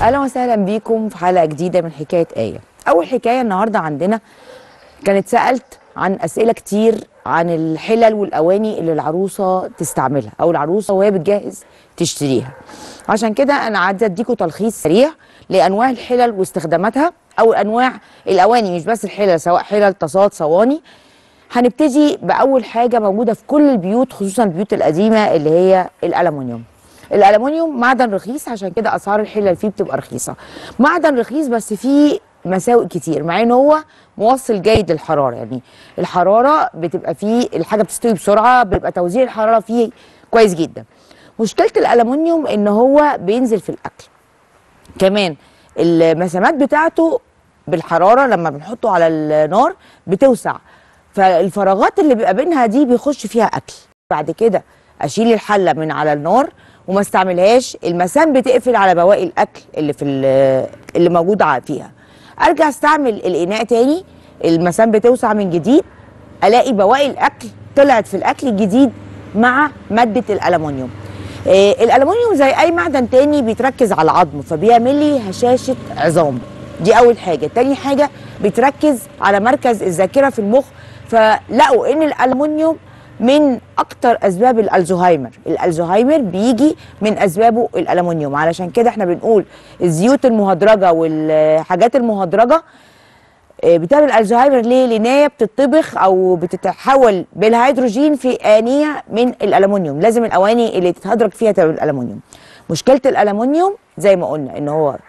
اهلا وسهلا بيكم في حلقه جديده من حكايه ايه اول حكايه النهارده عندنا كانت سالت عن اسئله كتير عن الحلل والاواني اللي العروسه تستعملها او العروسه وهي بتجهز تشتريها عشان كده انا عايزه اديكم تلخيص سريع لانواع الحلل واستخداماتها او انواع الاواني مش بس الحلل سواء حلل طاسات صواني هنبتدي باول حاجه موجوده في كل البيوت خصوصا البيوت القديمه اللي هي الالومنيوم الالومنيوم معدن رخيص عشان كده اسعار الحلل فيه بتبقى رخيصه معدن رخيص بس فيه مساوئ كتير مع ان هو موصل جيد للحراره يعني الحراره بتبقى فيه الحاجه بتستوي بسرعه بيبقى توزيع الحراره فيه كويس جدا مشكله الالومنيوم ان هو بينزل في الاكل كمان المسامات بتاعته بالحراره لما بنحطه على النار بتوسع فالفراغات اللي بيبقى بينها دي بيخش فيها اكل بعد كده اشيل الحله من على النار وما استعملهاش المسام بتقفل على بواقي الاكل اللي في اللي موجوده فيها ارجع استعمل الاناء تاني المسام بتوسع من جديد الاقي بواقي الاكل طلعت في الاكل الجديد مع ماده الالومنيوم آه الالومنيوم زي اي معدن تاني بيتركز على العظم فبيعمل لي هشاشه عظام دي اول حاجه تاني حاجه بيتركز على مركز الذاكره في المخ فلقوا ان الالومنيوم من اكتر اسباب الالزهايمر الالزهايمر بيجي من اسبابه الالومنيوم علشان كده احنا بنقول الزيوت المهدرجه والحاجات المهدرجه بتعمل الزهايمر ليه لان هي بتطبخ او بتتحول بالهيدروجين في انيه من الالومنيوم لازم الاواني اللي تتهدرج فيها تبقى الالومنيوم مشكله الالومنيوم زي ما قلنا ان هو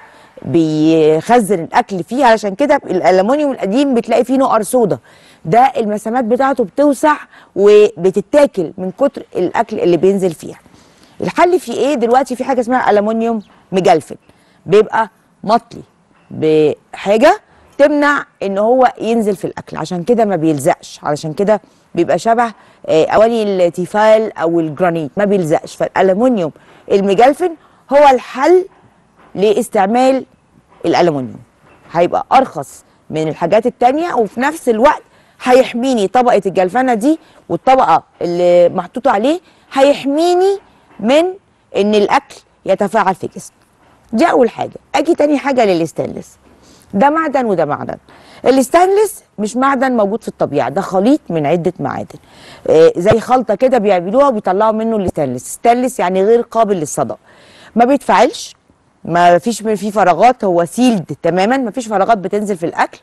بيخزن الاكل فيه علشان كده الالومنيوم القديم بتلاقي فيه نقر سودا ده المسامات بتاعته بتوسع وبتتاكل من كتر الاكل اللي بينزل فيها الحل في ايه دلوقتي في حاجه اسمها الومنيوم مجلفن بيبقى مطلي بحاجه تمنع ان هو ينزل في الاكل عشان كده ما بيلزقش علشان كده بيبقى شبه اواني التيفال او الجرانيت ما بيلزقش فالالومنيوم المجلفن هو الحل لاستعمال الالومنيوم هيبقى ارخص من الحاجات التانية وفي نفس الوقت هيحميني طبقه الجلفنه دي والطبقه اللي محطوطه عليه هيحميني من ان الاكل يتفاعل في جسمي دي اول حاجه اجي تاني حاجه للاستانلس ده معدن وده معدن الاستانلس مش معدن موجود في الطبيعه ده خليط من عده معادن آه زي خلطه كده بيعملوها وبيطلعوا منه الاستانلس استانلس يعني غير قابل للصدى ما بيتفاعلش ما فيش فيه فراغات هو سيلد تماما ما فيش فراغات بتنزل في الاكل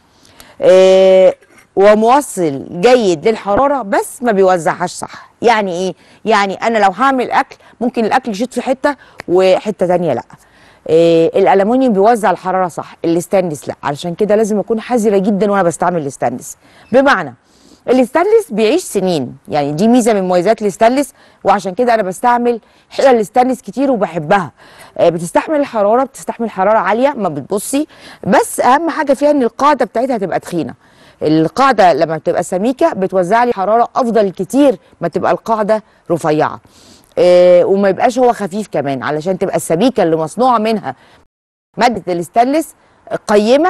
آه وموصل جيد للحراره بس ما بيوزعهاش صح يعني ايه يعني انا لو هعمل اكل ممكن الاكل يشيط في حته وحته تانية لا إيه الالومنيوم بيوزع الحراره صح الاستانلس لا علشان كده لازم اكون حذره جدا وانا بستعمل الاستانلس بمعنى الاستانلس بيعيش سنين يعني دي ميزه من مميزات الاستانلس وعشان كده انا بستعمل حلل الاستانلس كتير وبحبها آه بتستحمل الحراره بتستحمل حراره عاليه ما بتبصي بس اهم حاجه فيها ان القاعده بتاعتها تبقى تخينه القاعده لما بتبقى سميكه بتوزع لي حراره افضل كتير ما تبقى القاعده رفيعه إيه وما يبقاش هو خفيف كمان علشان تبقى السبيكه اللي مصنوعه منها ماده الاستانلس قيمه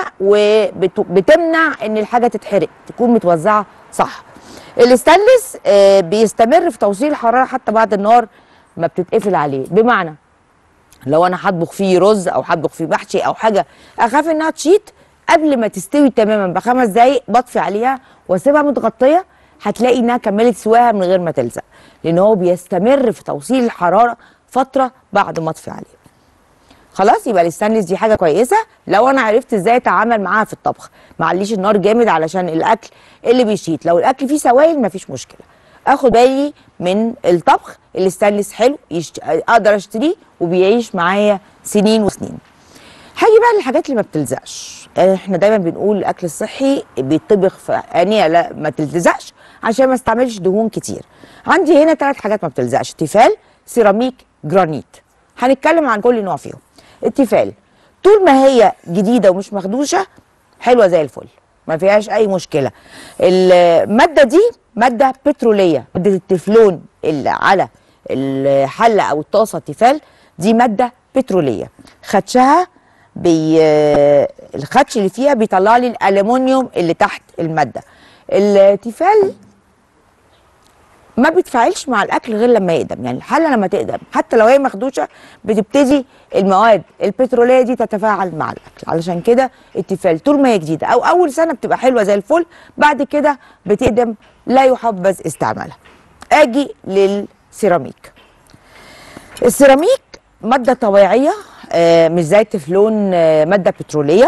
وبتمنع ان الحاجه تتحرق تكون متوزعه صح الاستانلس إيه بيستمر في توصيل الحراره حتى بعد النار ما بتتقفل عليه بمعنى لو انا هطبخ فيه رز او هطبخ فيه محشي او حاجه اخاف انها تشيط قبل ما تستوي تماما بخمس دقايق بطفي عليها واسيبها متغطيه هتلاقي انها كملت سواها من غير ما تلزق لان هو بيستمر في توصيل الحراره فتره بعد ما اطفي عليه خلاص يبقى الاستانلس دي حاجه كويسه لو انا عرفت ازاي اتعامل معاها في الطبخ ما عليش النار جامد علشان الاكل اللي بيشيط لو الاكل فيه سوائل مفيش مشكله اخد بالي من الطبخ الاستانلس حلو يشت... اقدر اشتريه وبيعيش معايا سنين وسنين هاجي بقى للحاجات اللي ما بتلزقش احنا دايما بنقول الاكل الصحي بيطبخ في انيه لا ما تلزقش عشان ما استعملش دهون كتير عندي هنا ثلاث حاجات ما بتلزقش تيفال سيراميك جرانيت هنتكلم عن كل نوع فيهم التيفال طول ما هي جديده ومش مخدوشه حلوه زي الفل ما فيهاش اي مشكله الماده دي ماده بتروليه ماده التeflon اللي على الحله او الطاسه التيفال دي ماده بتروليه خدشها بي الخدش اللي فيها بيطلع لي الالومنيوم اللي تحت الماده التيفال ما بتفاعلش مع الاكل غير لما يقدم يعني الحله لما تقدم حتى لو هي مخدوشه بتبتدي المواد البتروليه دي تتفاعل مع الاكل علشان كده التفال طول ما هي جديده او اول سنه بتبقى حلوه زي الفل بعد كده بتقدم لا يحبذ استعمالها اجي للسيراميك السيراميك ماده طبيعيه آه، مش زي التeflon آه، ماده بتروليه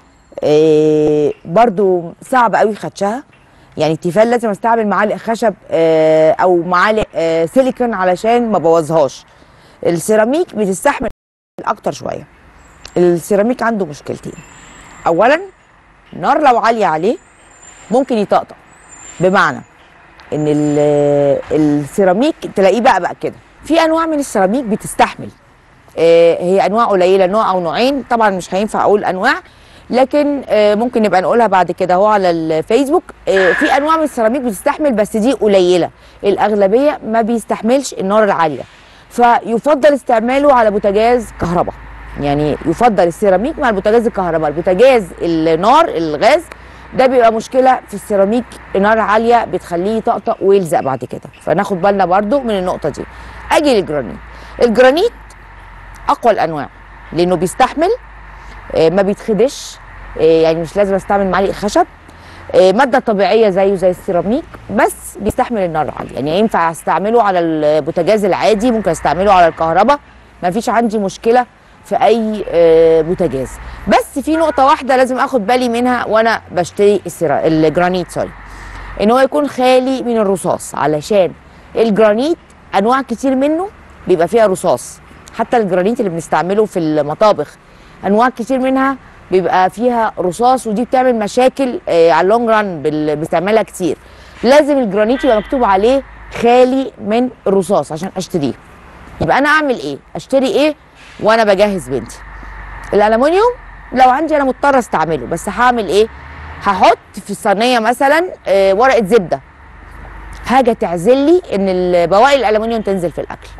آه، برضو صعب قوي خدشها يعني التيفال لازم استعمل معالق خشب آه، او معالق آه، سيليكون علشان ما بوظهاش السيراميك بتستحمل اكتر شويه السيراميك عنده مشكلتين اولا النار لو عاليه عليه ممكن يطقطق بمعنى ان ال- السيراميك تلاقيه بقى بقى كده في انواع من السيراميك بتستحمل آه، هي انواع قليله نوع او نوعين طبعا مش هينفع اقول انواع لكن آه، ممكن نبقى نقولها بعد كده اهو على الفيسبوك آه، في انواع من السيراميك بتستحمل بس دي قليله الاغلبيه ما بيستحملش النار العاليه فيفضل استعماله على بوتاجاز كهرباء يعني يفضل السيراميك مع البوتاجاز الكهرباء البوتاجاز النار الغاز ده بيبقى مشكله في السيراميك نار عاليه بتخليه يطقطق ويلزق بعد كده فناخد بالنا برضو من النقطه دي اجي للجرانيت الجرانيت اقوى الانواع لانه بيستحمل آه، ما بيتخدش آه، يعني مش لازم استعمل معالق خشب آه، ماده طبيعيه زيه زي السيراميك بس بيستحمل النار العاليه يعني ينفع استعمله على البوتاجاز العادي ممكن استعمله على الكهرباء ما فيش عندي مشكله في اي آه، بوتاجاز بس في نقطه واحده لازم اخد بالي منها وانا بشتري السيرا الجرانيت سوري ان هو يكون خالي من الرصاص علشان الجرانيت انواع كتير منه بيبقى فيها رصاص حتى الجرانيت اللي بنستعمله في المطابخ انواع كتير منها بيبقى فيها رصاص ودي بتعمل مشاكل آه، على اللونج ران بال- باستعمالها كتير لازم الجرانيت يبقى مكتوب عليه خالي من الرصاص عشان اشتريه يبقى انا اعمل ايه اشتري ايه وانا بجهز بنتي الالومنيوم لو عندي انا مضطره استعمله بس هعمل ايه هحط في الصينيه مثلا آه، ورقه زبده حاجه تعزل لي ان ال- بواقي الالومنيوم تنزل في الاكل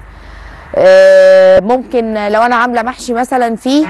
آه، ممكن لو انا عامله محشي مثلا فيه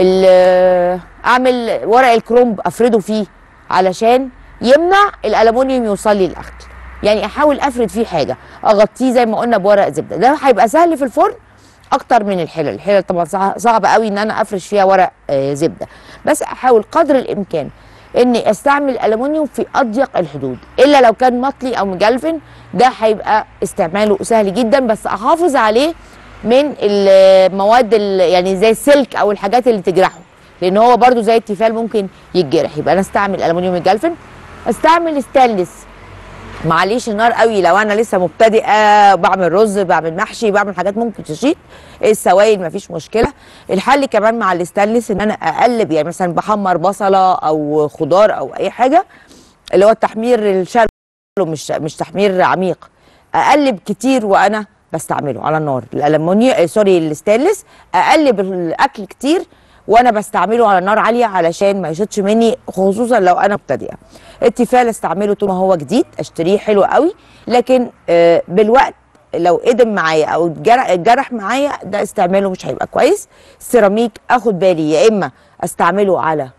ال- اعمل ورق الكرومب افرده فيه علشان يمنع الالومنيوم يوصل لي الاكل يعني احاول افرد فيه حاجه اغطيه زي ما قلنا بورق زبده ده هيبقى سهل في الفرن اكتر من الحلل الحلل طبعا صع- صعب قوي ان انا افرش فيها ورق آه، زبده بس احاول قدر الامكان اني استعمل الالومنيوم في اضيق الحدود الا لو كان مطلي او مجلفن ده هيبقى استعماله سهل جدا بس احافظ عليه من المواد ال- يعني زي السلك او الحاجات اللي تجرحه لان هو برضو زي التيفال ممكن يتجرح يبقى انا استعمل الومنيوم مجلفن استعمل ستانلس معليش النار قوي لو انا لسه مبتدئه بعمل رز بعمل محشي بعمل حاجات ممكن تشيط السوائل مفيش مشكله الحل كمان مع الستانلس ان انا اقلب يعني مثلا بحمر بصله او خضار او اي حاجه اللي هو التحمير الشالو مش مش تحمير عميق اقلب كتير وانا بستعمله على النار الالمونيوم آه، سوري الستانلس اقلب الاكل كتير وانا بستعمله على نار عاليه علشان ما يشطش مني خصوصا لو انا مبتدئه التيفال استعمله طول ما هو جديد اشتريه حلو قوي لكن آه، بالوقت لو قدم معايا او اتجرح اتجرح معايا ده استعماله مش هيبقى كويس السيراميك اخد بالي يا اما استعمله على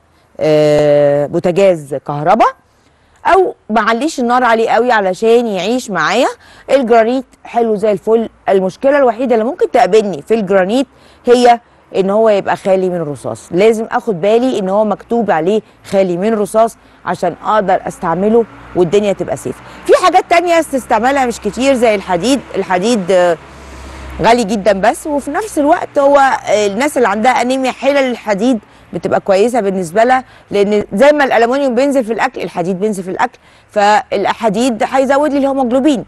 آه، بوتاجاز كهرباء او معليش النار عليه قوي علشان يعيش معايا الجرانيت حلو زي الفل المشكله الوحيده اللي ممكن تقابلني في الجرانيت هي ان هو يبقى خالي من الرصاص لازم اخد بالي ان هو مكتوب عليه خالي من الرصاص عشان اقدر استعمله والدنيا تبقى سيف في حاجات تانية استعمالها مش كتير زي الحديد الحديد آه، غالي جدا بس وفي نفس الوقت هو آه، الناس اللي عندها انيميا حلل الحديد بتبقى كويسه بالنسبه لها لان زي ما الالومنيوم بينزل في الاكل الحديد بينزل في الاكل فالحديد هيزود لي الهيموجلوبين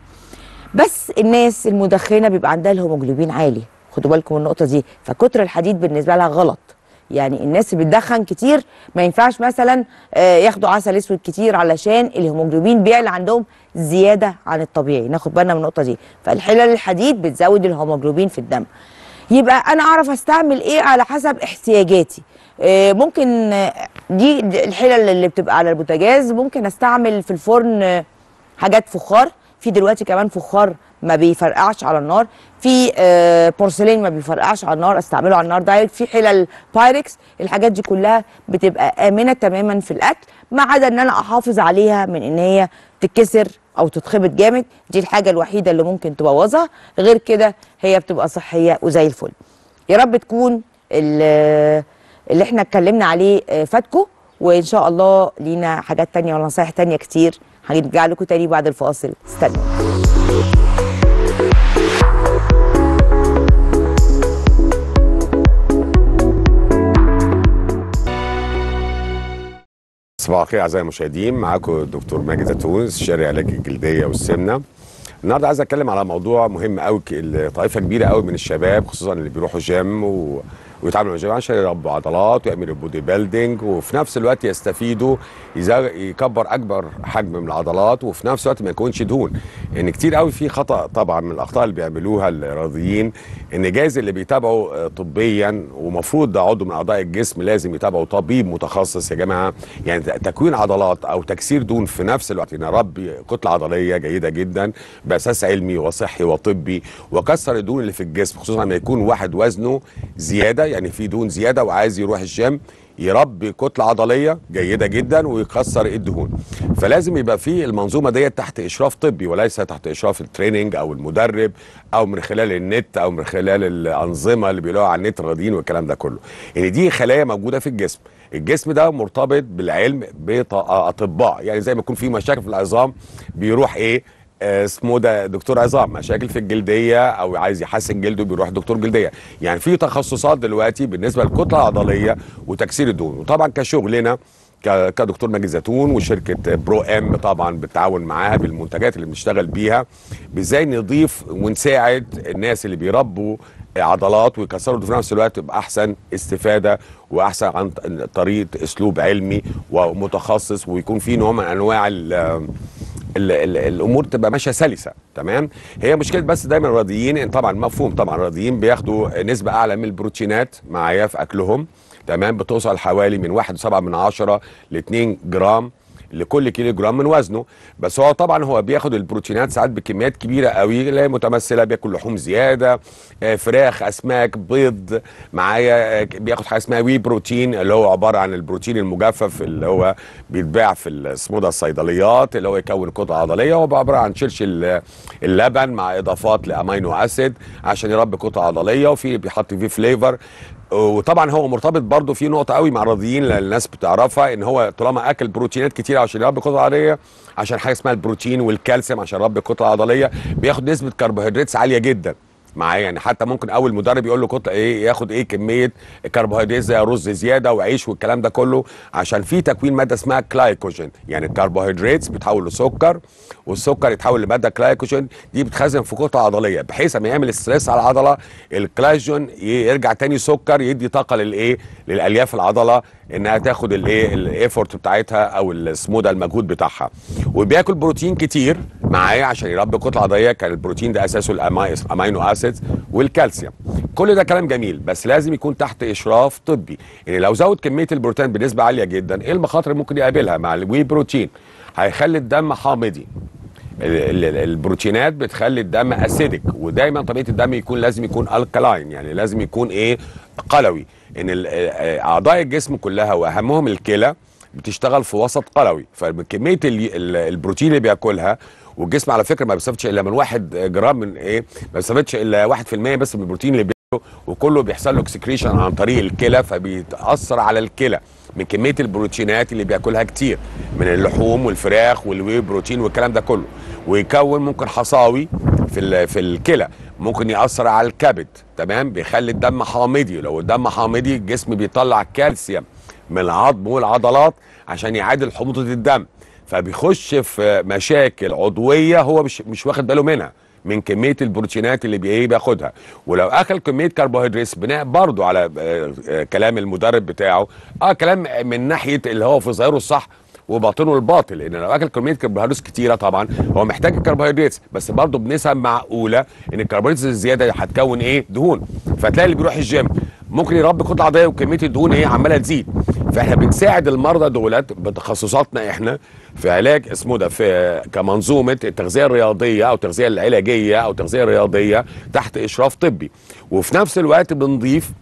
بس الناس المدخنه بيبقى عندها الهيموجلوبين عالي خدوا بالكم من النقطه دي فكتر الحديد بالنسبه لها غلط يعني الناس اللي بتدخن كتير ما ينفعش مثلا آه، ياخدوا عسل اسود كتير علشان الهيموجلوبين بيعلى عندهم زياده عن الطبيعي ناخد بالنا من النقطه دي فالحلل الحديد بتزود الهيموجلوبين في الدم يبقى انا اعرف استعمل ايه على حسب احتياجاتي آه، ممكن آه، دي دي الحلل اللي بتبقى على البوتاجاز ممكن استعمل في الفرن آه، حاجات فخار في دلوقتي كمان فخار ما بيفرقعش على النار في آه، بورسلين ما بيفرقعش على النار استعمله على النار دايركت في حلل بايركس الحاجات دي كلها بتبقى امنه تماما في الاكل ما عدا ان انا احافظ عليها من ان هي تتكسر او تتخبط جامد دي الحاجه الوحيده اللي ممكن تبوظها غير كده هي بتبقى صحيه وزي الفل يا رب تكون ال- اللي احنا اتكلمنا عليه آه، فاتكم وان شاء الله لينا حاجات تانية ونصايح تانية كتير هنرجع لكم تاني بعد الفاصل استنوا صباح الخير اعزائي المشاهدين معاكم الدكتور ماجد زيتون استشاري علاج الجلديه والسمنه النهارده عايز اتكلم على موضوع مهم قوي طائفه كبيره قوي من الشباب خصوصا اللي بيروحوا جيم و... ويتعاملوا مع الجيم عشان يربوا عضلات ويعملوا بودي بيلدينج وفي نفس الوقت يستفيدوا يزا- يكبر اكبر حجم من العضلات وفي نفس الوقت ما يكونش دهون ان كتير قوي في خطا طبعا من الاخطاء اللي بيعملوها الرياضيين ان جايز اللي بيتابعوا آه، طبيا ومفروض ده عضو من اعضاء الجسم لازم يتابعوا طبيب متخصص يا جماعه يعني تكوين عضلات او تكسير دهون في نفس الوقت ان ربي كتله عضليه جيده جدا باساس علمي وصحي وطبي وكسر الدهون اللي في الجسم خصوصا لما يكون واحد وزنه زياده يعني في دهون زياده وعايز يروح الجيم يربي كتله عضليه جيده جدا ويكسر الدهون فلازم يبقى في المنظومه ديت تحت اشراف طبي وليس تحت اشراف التريننج او المدرب او من خلال النت او من خلال الانظمه اللي بيلاقوها على النت الرياضيين والكلام ده كله ان دي خلايا موجوده في الجسم الجسم ده مرتبط بالعلم باطباء يعني زي ما يكون في مشاكل في العظام بيروح ايه آه، اسمه ده دكتور عظام مشاكل في الجلديه او عايز يحسن جلده بيروح دكتور جلديه يعني في تخصصات دلوقتي بالنسبه للكتله العضليه وتكسير الدهون وطبعا كشغلنا ك- كدكتور ماجد زيتون وشركه برو ام طبعا بالتعاون معاها بالمنتجات اللي بنشتغل بيها ازاي نضيف ونساعد الناس اللي بيربوا عضلات ويكسروا في نفس الوقت باحسن استفاده واحسن عن طريقه اسلوب علمي ومتخصص ويكون في نوع من انواع ال ال ال الامور تبقى ماشيه سلسه تمام هي مشكله بس دايما الرياضيين إن طبعا مفهوم طبعا الرياضيين بياخدوا نسبه اعلى من البروتينات معايا في اكلهم تمام بتوصل حوالي من 1.7 من عشرة ل 2 جرام لكل كيلو جرام من وزنه بس هو طبعا هو بياخد البروتينات ساعات بكميات كبيره قوي اللي هي متمثله بياكل لحوم زياده آه، فراخ اسماك بيض معايا آه، بياخد حاجه اسمها وي بروتين اللي هو عباره عن البروتين المجفف اللي هو بيتباع في ال- اسمه ده الصيدليات اللي هو يكون كتله عضليه هو عباره عن شرش ال- اللبن مع اضافات لامينو اسيد عشان يربي كتله عضليه وفي بيحط فيه فليفر وطبعا هو مرتبط برضه في نقطه قوي مع الرياضيين اللي الناس بتعرفها ان هو طالما اكل بروتينات كتير عشان يربي كتله عضليه عشان حاجه اسمها البروتين والكالسيوم عشان يربي كتله عضليه بياخد نسبه كربوهيدرات عاليه جدا معايا يعني حتى ممكن اول مدرب يقول له كتله ايه ياخد ايه كميه كربوهيدرات زي رز زياده وعيش والكلام ده كله عشان في تكوين ماده اسمها كلايكوجين يعني الكربوهيدرات بتحول لسكر والسكر يتحول لماده كلايكوجين دي بتخزن في كتله عضليه بحيث لما يعمل ستريس على العضله الكلايكوجين يرجع تاني سكر يدي طاقه للايه للالياف العضله انها تاخد الايه الايفورت بتاعتها او اسمه ده المجهود بتاعها وبياكل بروتين كتير معايا عشان يربي كتله عضليه كان البروتين ده اساسه الامينو اسيدز والكالسيوم كل ده كلام جميل بس لازم يكون تحت اشراف طبي يعني لو زود كميه البروتين بنسبه عاليه جدا ايه المخاطر اللي ممكن يقابلها مع الوي بروتين هيخلي الدم حامضي ال- ال- البروتينات بتخلي الدم اسيدك ودايما طبيعه الدم يكون لازم يكون الكلاين يعني لازم يكون ايه قلوي ان ال- آه، اعضاء الجسم كلها واهمهم الكلى بتشتغل في وسط قلوي فكميه ال- ال- البروتين اللي بياكلها والجسم على فكره ما بيستفدش الا من واحد جرام من ايه ما بيستفدش الا 1% بس من البروتين اللي بياكله وكله بيحصل له اكسكريشن عن طريق الكلى فبيتاثر على الكلى من كميه البروتينات اللي بياكلها كتير من اللحوم والفراخ والوي بروتين والكلام ده كله ويكون ممكن حصاوي في ال- في الكلى ممكن ياثر على الكبد تمام بيخلي الدم حامضي لو الدم حامضي الجسم بيطلع كالسيوم من العظم والعضلات عشان يعادل حموضه الدم فبيخش في مشاكل عضويه هو مش مش واخد باله منها من كميه البروتينات اللي بي- ايه بياخدها ولو اكل كميه كربوهيدرات بناء برضو على آه، آه، كلام المدرب بتاعه اه كلام من ناحيه اللي هو في ظاهره الصح وباطنه الباطل لان لو اكل كميه كربوهيدرات كتيره طبعا هو محتاج الكربوهيدرات بس برضه بنسب معقوله ان الكربوهيدرات الزياده هتكون ايه دهون فتلاقي اللي بيروح الجيم ممكن يربي كتله عضليه وكميه الدهون ايه عماله تزيد فاحنا بنساعد المرضى دولت بتخصصاتنا احنا في علاج اسمه ده في كمنظومه التغذيه الرياضيه او التغذيه العلاجيه او التغذيه الرياضيه تحت اشراف طبي وفي نفس الوقت بنضيف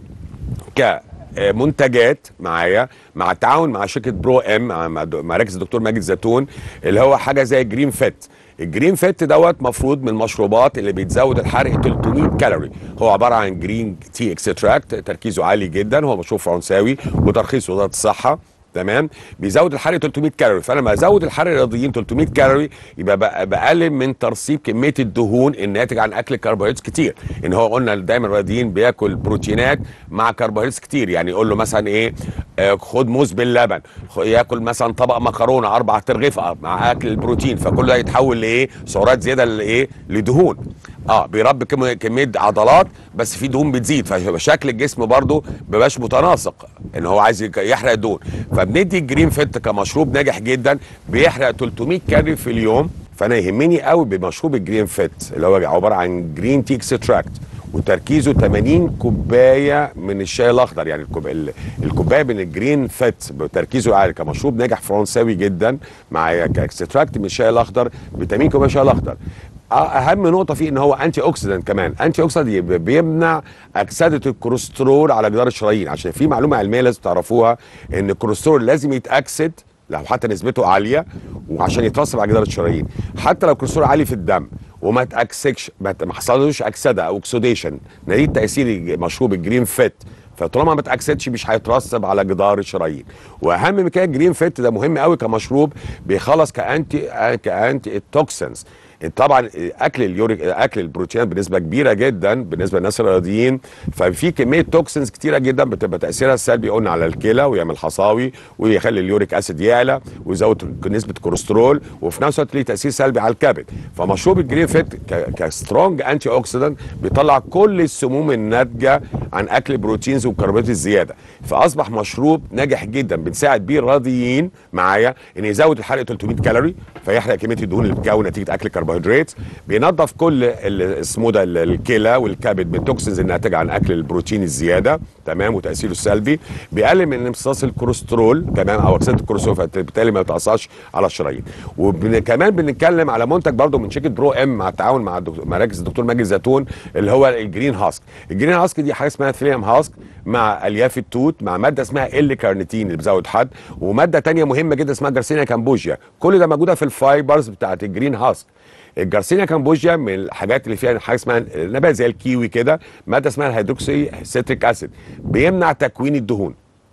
كمنتجات معايا مع التعاون مع شركه برو ام مع مع مراكز الدكتور ماجد زيتون اللي هو حاجه زي جرين فيت الجرين فيت دوت مفروض من المشروبات اللي بتزود الحرق 300 كالوري هو عباره عن جرين تي اكستراكت تركيزه عالي جدا هو مشروب فرنساوي وترخيص وزاره الصحه تمام بيزود الحرق 300 كالوري فانا لما ازود الحرق الرياضيين 300 كالوري يبقى بق- بقلل من ترسيب كميه الدهون الناتج عن اكل كربوهيدرات كتير ان هو قلنا دايما الرياضيين بياكل بروتينات مع كربوهيدرات كتير يعني يقول له مثلا ايه آه خد موز باللبن خ- ياكل مثلا طبق مكرونه اربع ترغيفه مع اكل البروتين فكل ده يتحول لايه سعرات زياده لايه لدهون اه بيربي كم- كميه عضلات بس في دهون بتزيد فشكل الجسم برضه مبقاش متناسق ان هو عايز يك- يحرق دهون فبندي الجرين فيت كمشروب ناجح جدا بيحرق 300 كالوري في اليوم فانا يهمني قوي بمشروب الجرين فيت اللي هو عباره عن جرين تي اكستراكت وتركيزه 80 كوبايه من الشاي الاخضر يعني الكوب... ال- الكوبايه من الجرين فيت بتركيزه عالي كمشروب ناجح فرنساوي جدا مع كاكستراكت من الشاي الاخضر ب 80 كوبايه شاي الاخضر أه- اهم نقطه فيه ان هو انتي اوكسيدنت كمان انتي اوكسيدنت يب- بيمنع اكسده الكوليسترول على جدار الشرايين عشان في معلومه علميه لازم تعرفوها ان الكوليسترول لازم يتاكسد لو حتى نسبته عاليه وعشان يترسب على جدار الشرايين حتى لو الكوليسترول عالي في الدم وما تاكسكش ما ت- ما حصلوش اكسده او اكسوديشن نتيجه تاثير مشروب الجرين فيت فطالما ما اتاكسدش مش هيترسب على جدار الشرايين واهم من كده الجرين فيت ده مهم قوي كمشروب بيخلص كانتي آه كانتي التوكسنز طبعا اكل اليوريك اكل البروتينات بنسبه كبيره جدا بالنسبه للناس الرياضيين ففي كميه توكسنز كتيره جدا بتبقى تاثيرها السلبي قلنا على الكلى ويعمل حصاوي ويخلي اليوريك اسيد يعلى ويزود نسبه الكوليسترول وفي نفس الوقت ليه تاثير سلبي على الكبد فمشروب الجرين فيت كسترونج انتي اوكسيدنت بيطلع كل السموم الناتجه عن اكل بروتينز والكربوهيدرات الزياده فاصبح مشروب ناجح جدا بنساعد بيه الرياضيين معايا ان يزود الحرق 300 كالوري فيحرق كميه الدهون اللي بتتكون نتيجه اكل كربوهيدرات بينظف كل ال- اسمه ده ال- الكلى والكبد من التوكسينز الناتجه عن اكل البروتين الزياده تمام وتاثيره السلبي بيقلل من امتصاص الكوليسترول كمان او اكسده الكوليسترول فبالتالي ما بتاثرش على الشرايين وكمان بنتكلم على منتج برضو من شركه برو ام مع التعاون مع الدكتور مراكز الدكتور ماجد زيتون اللي هو الجرين هاسك الجرين هاسك دي حاجه اسمها ثريام هاسك مع الياف التوت مع ماده اسمها ال كارنيتين اللي بيزود حد وماده تانية مهمه جدا اسمها جارسينيا كامبوجيا كل ده موجوده في الفايبرز بتاعت الجرين هاسك الجارسينيا كامبوجيا من الحاجات اللي فيها حاجه اسمها نبات زي الكيوي كده ماده اسمها الهيدروكسي سيتريك اسيد بيمنع تكوين الدهون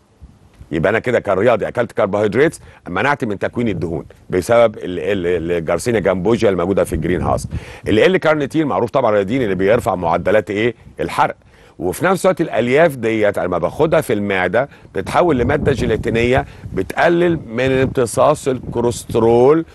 يبقى انا كده كرياضي اكلت كربوهيدرات منعت من تكوين الدهون بسبب ال- ال- الجارسينيا جامبوجيا الموجوده في الجرين هاوس ال كارنيتين معروف طبعا الرياضيين اللي بيرفع معدلات ايه الحرق وفي نفس الوقت الالياف ديت لما باخدها في المعده بتتحول لماده جيلاتينيه بتقلل من امتصاص الكوليسترول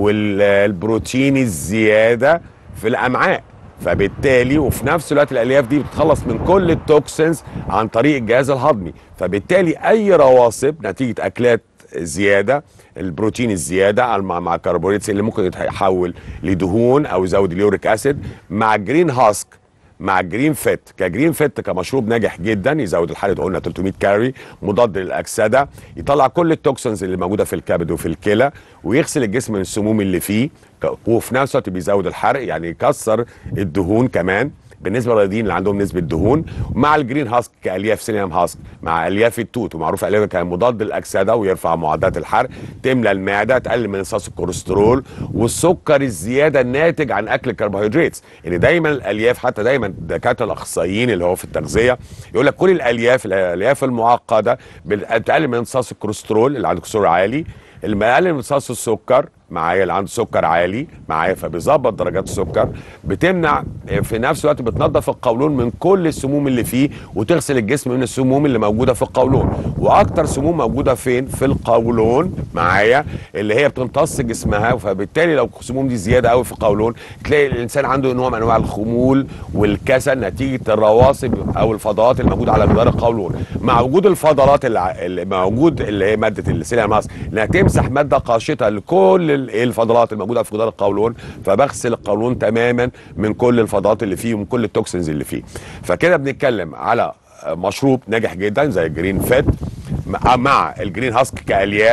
والبروتين الزياده في الامعاء فبالتالي وفي نفس الوقت الالياف دي بتتخلص من كل التوكسينز عن طريق الجهاز الهضمي فبالتالي اي رواسب نتيجه اكلات زياده البروتين الزياده مع مع الكربوهيدرات اللي ممكن يتحول لدهون او يزود اليوريك اسيد مع الجرين هاسك مع الجرين فيت كجرين فيت كمشروب ناجح جدا يزود الحرق قلنا 300 كالوري مضاد للاكسده يطلع كل التوكسينز اللي موجوده في الكبد وفي الكلى ويغسل الجسم من السموم اللي فيه ك- وفي نفس الوقت بيزود الحرق يعني يكسر الدهون كمان بالنسبه للرياضيين اللي عندهم نسبه دهون مع الجرين هاسك كالياف سيليوم هاسك مع الياف التوت ومعروف الياف كان مضاد للاكسده ويرفع معدلات الحرق تملى المعده تقلل من امتصاص الكوليسترول والسكر الزياده الناتج عن اكل الكربوهيدرات ان دايما الالياف حتى دايما الدكاتره الاخصائيين اللي هو في التغذيه يقول لك كل الالياف الالياف المعقده بتقلل من امتصاص الكوليسترول اللي عنده كوليسترول عالي اللي بيقلل من امتصاص السكر معايا اللي عنده سكر عالي معايا فبيظبط درجات السكر بتمنع في نفس الوقت بتنظف القولون من كل السموم اللي فيه وتغسل الجسم من السموم اللي موجوده في القولون واكتر سموم موجوده فين في القولون معايا اللي هي بتمتص جسمها فبالتالي لو السموم دي زياده قوي في القولون تلاقي الانسان عنده نوع من انواع الخمول والكسل نتيجه الرواسب او الفضلات اللي موجوده على جدار القولون مع وجود الفضلات اللي, ع- اللي موجود اللي هي ماده السيليا ماس انها تمسح ماده قاشطه لكل ال- الفضلات الموجوده في جدار القولون فبغسل القولون تماما من كل الفضلات اللي فيه ومن كل التوكسينز اللي فيه فكده بنتكلم على مشروب ناجح جدا زي الجرين فيت مع مع الجرين هاسك كالياف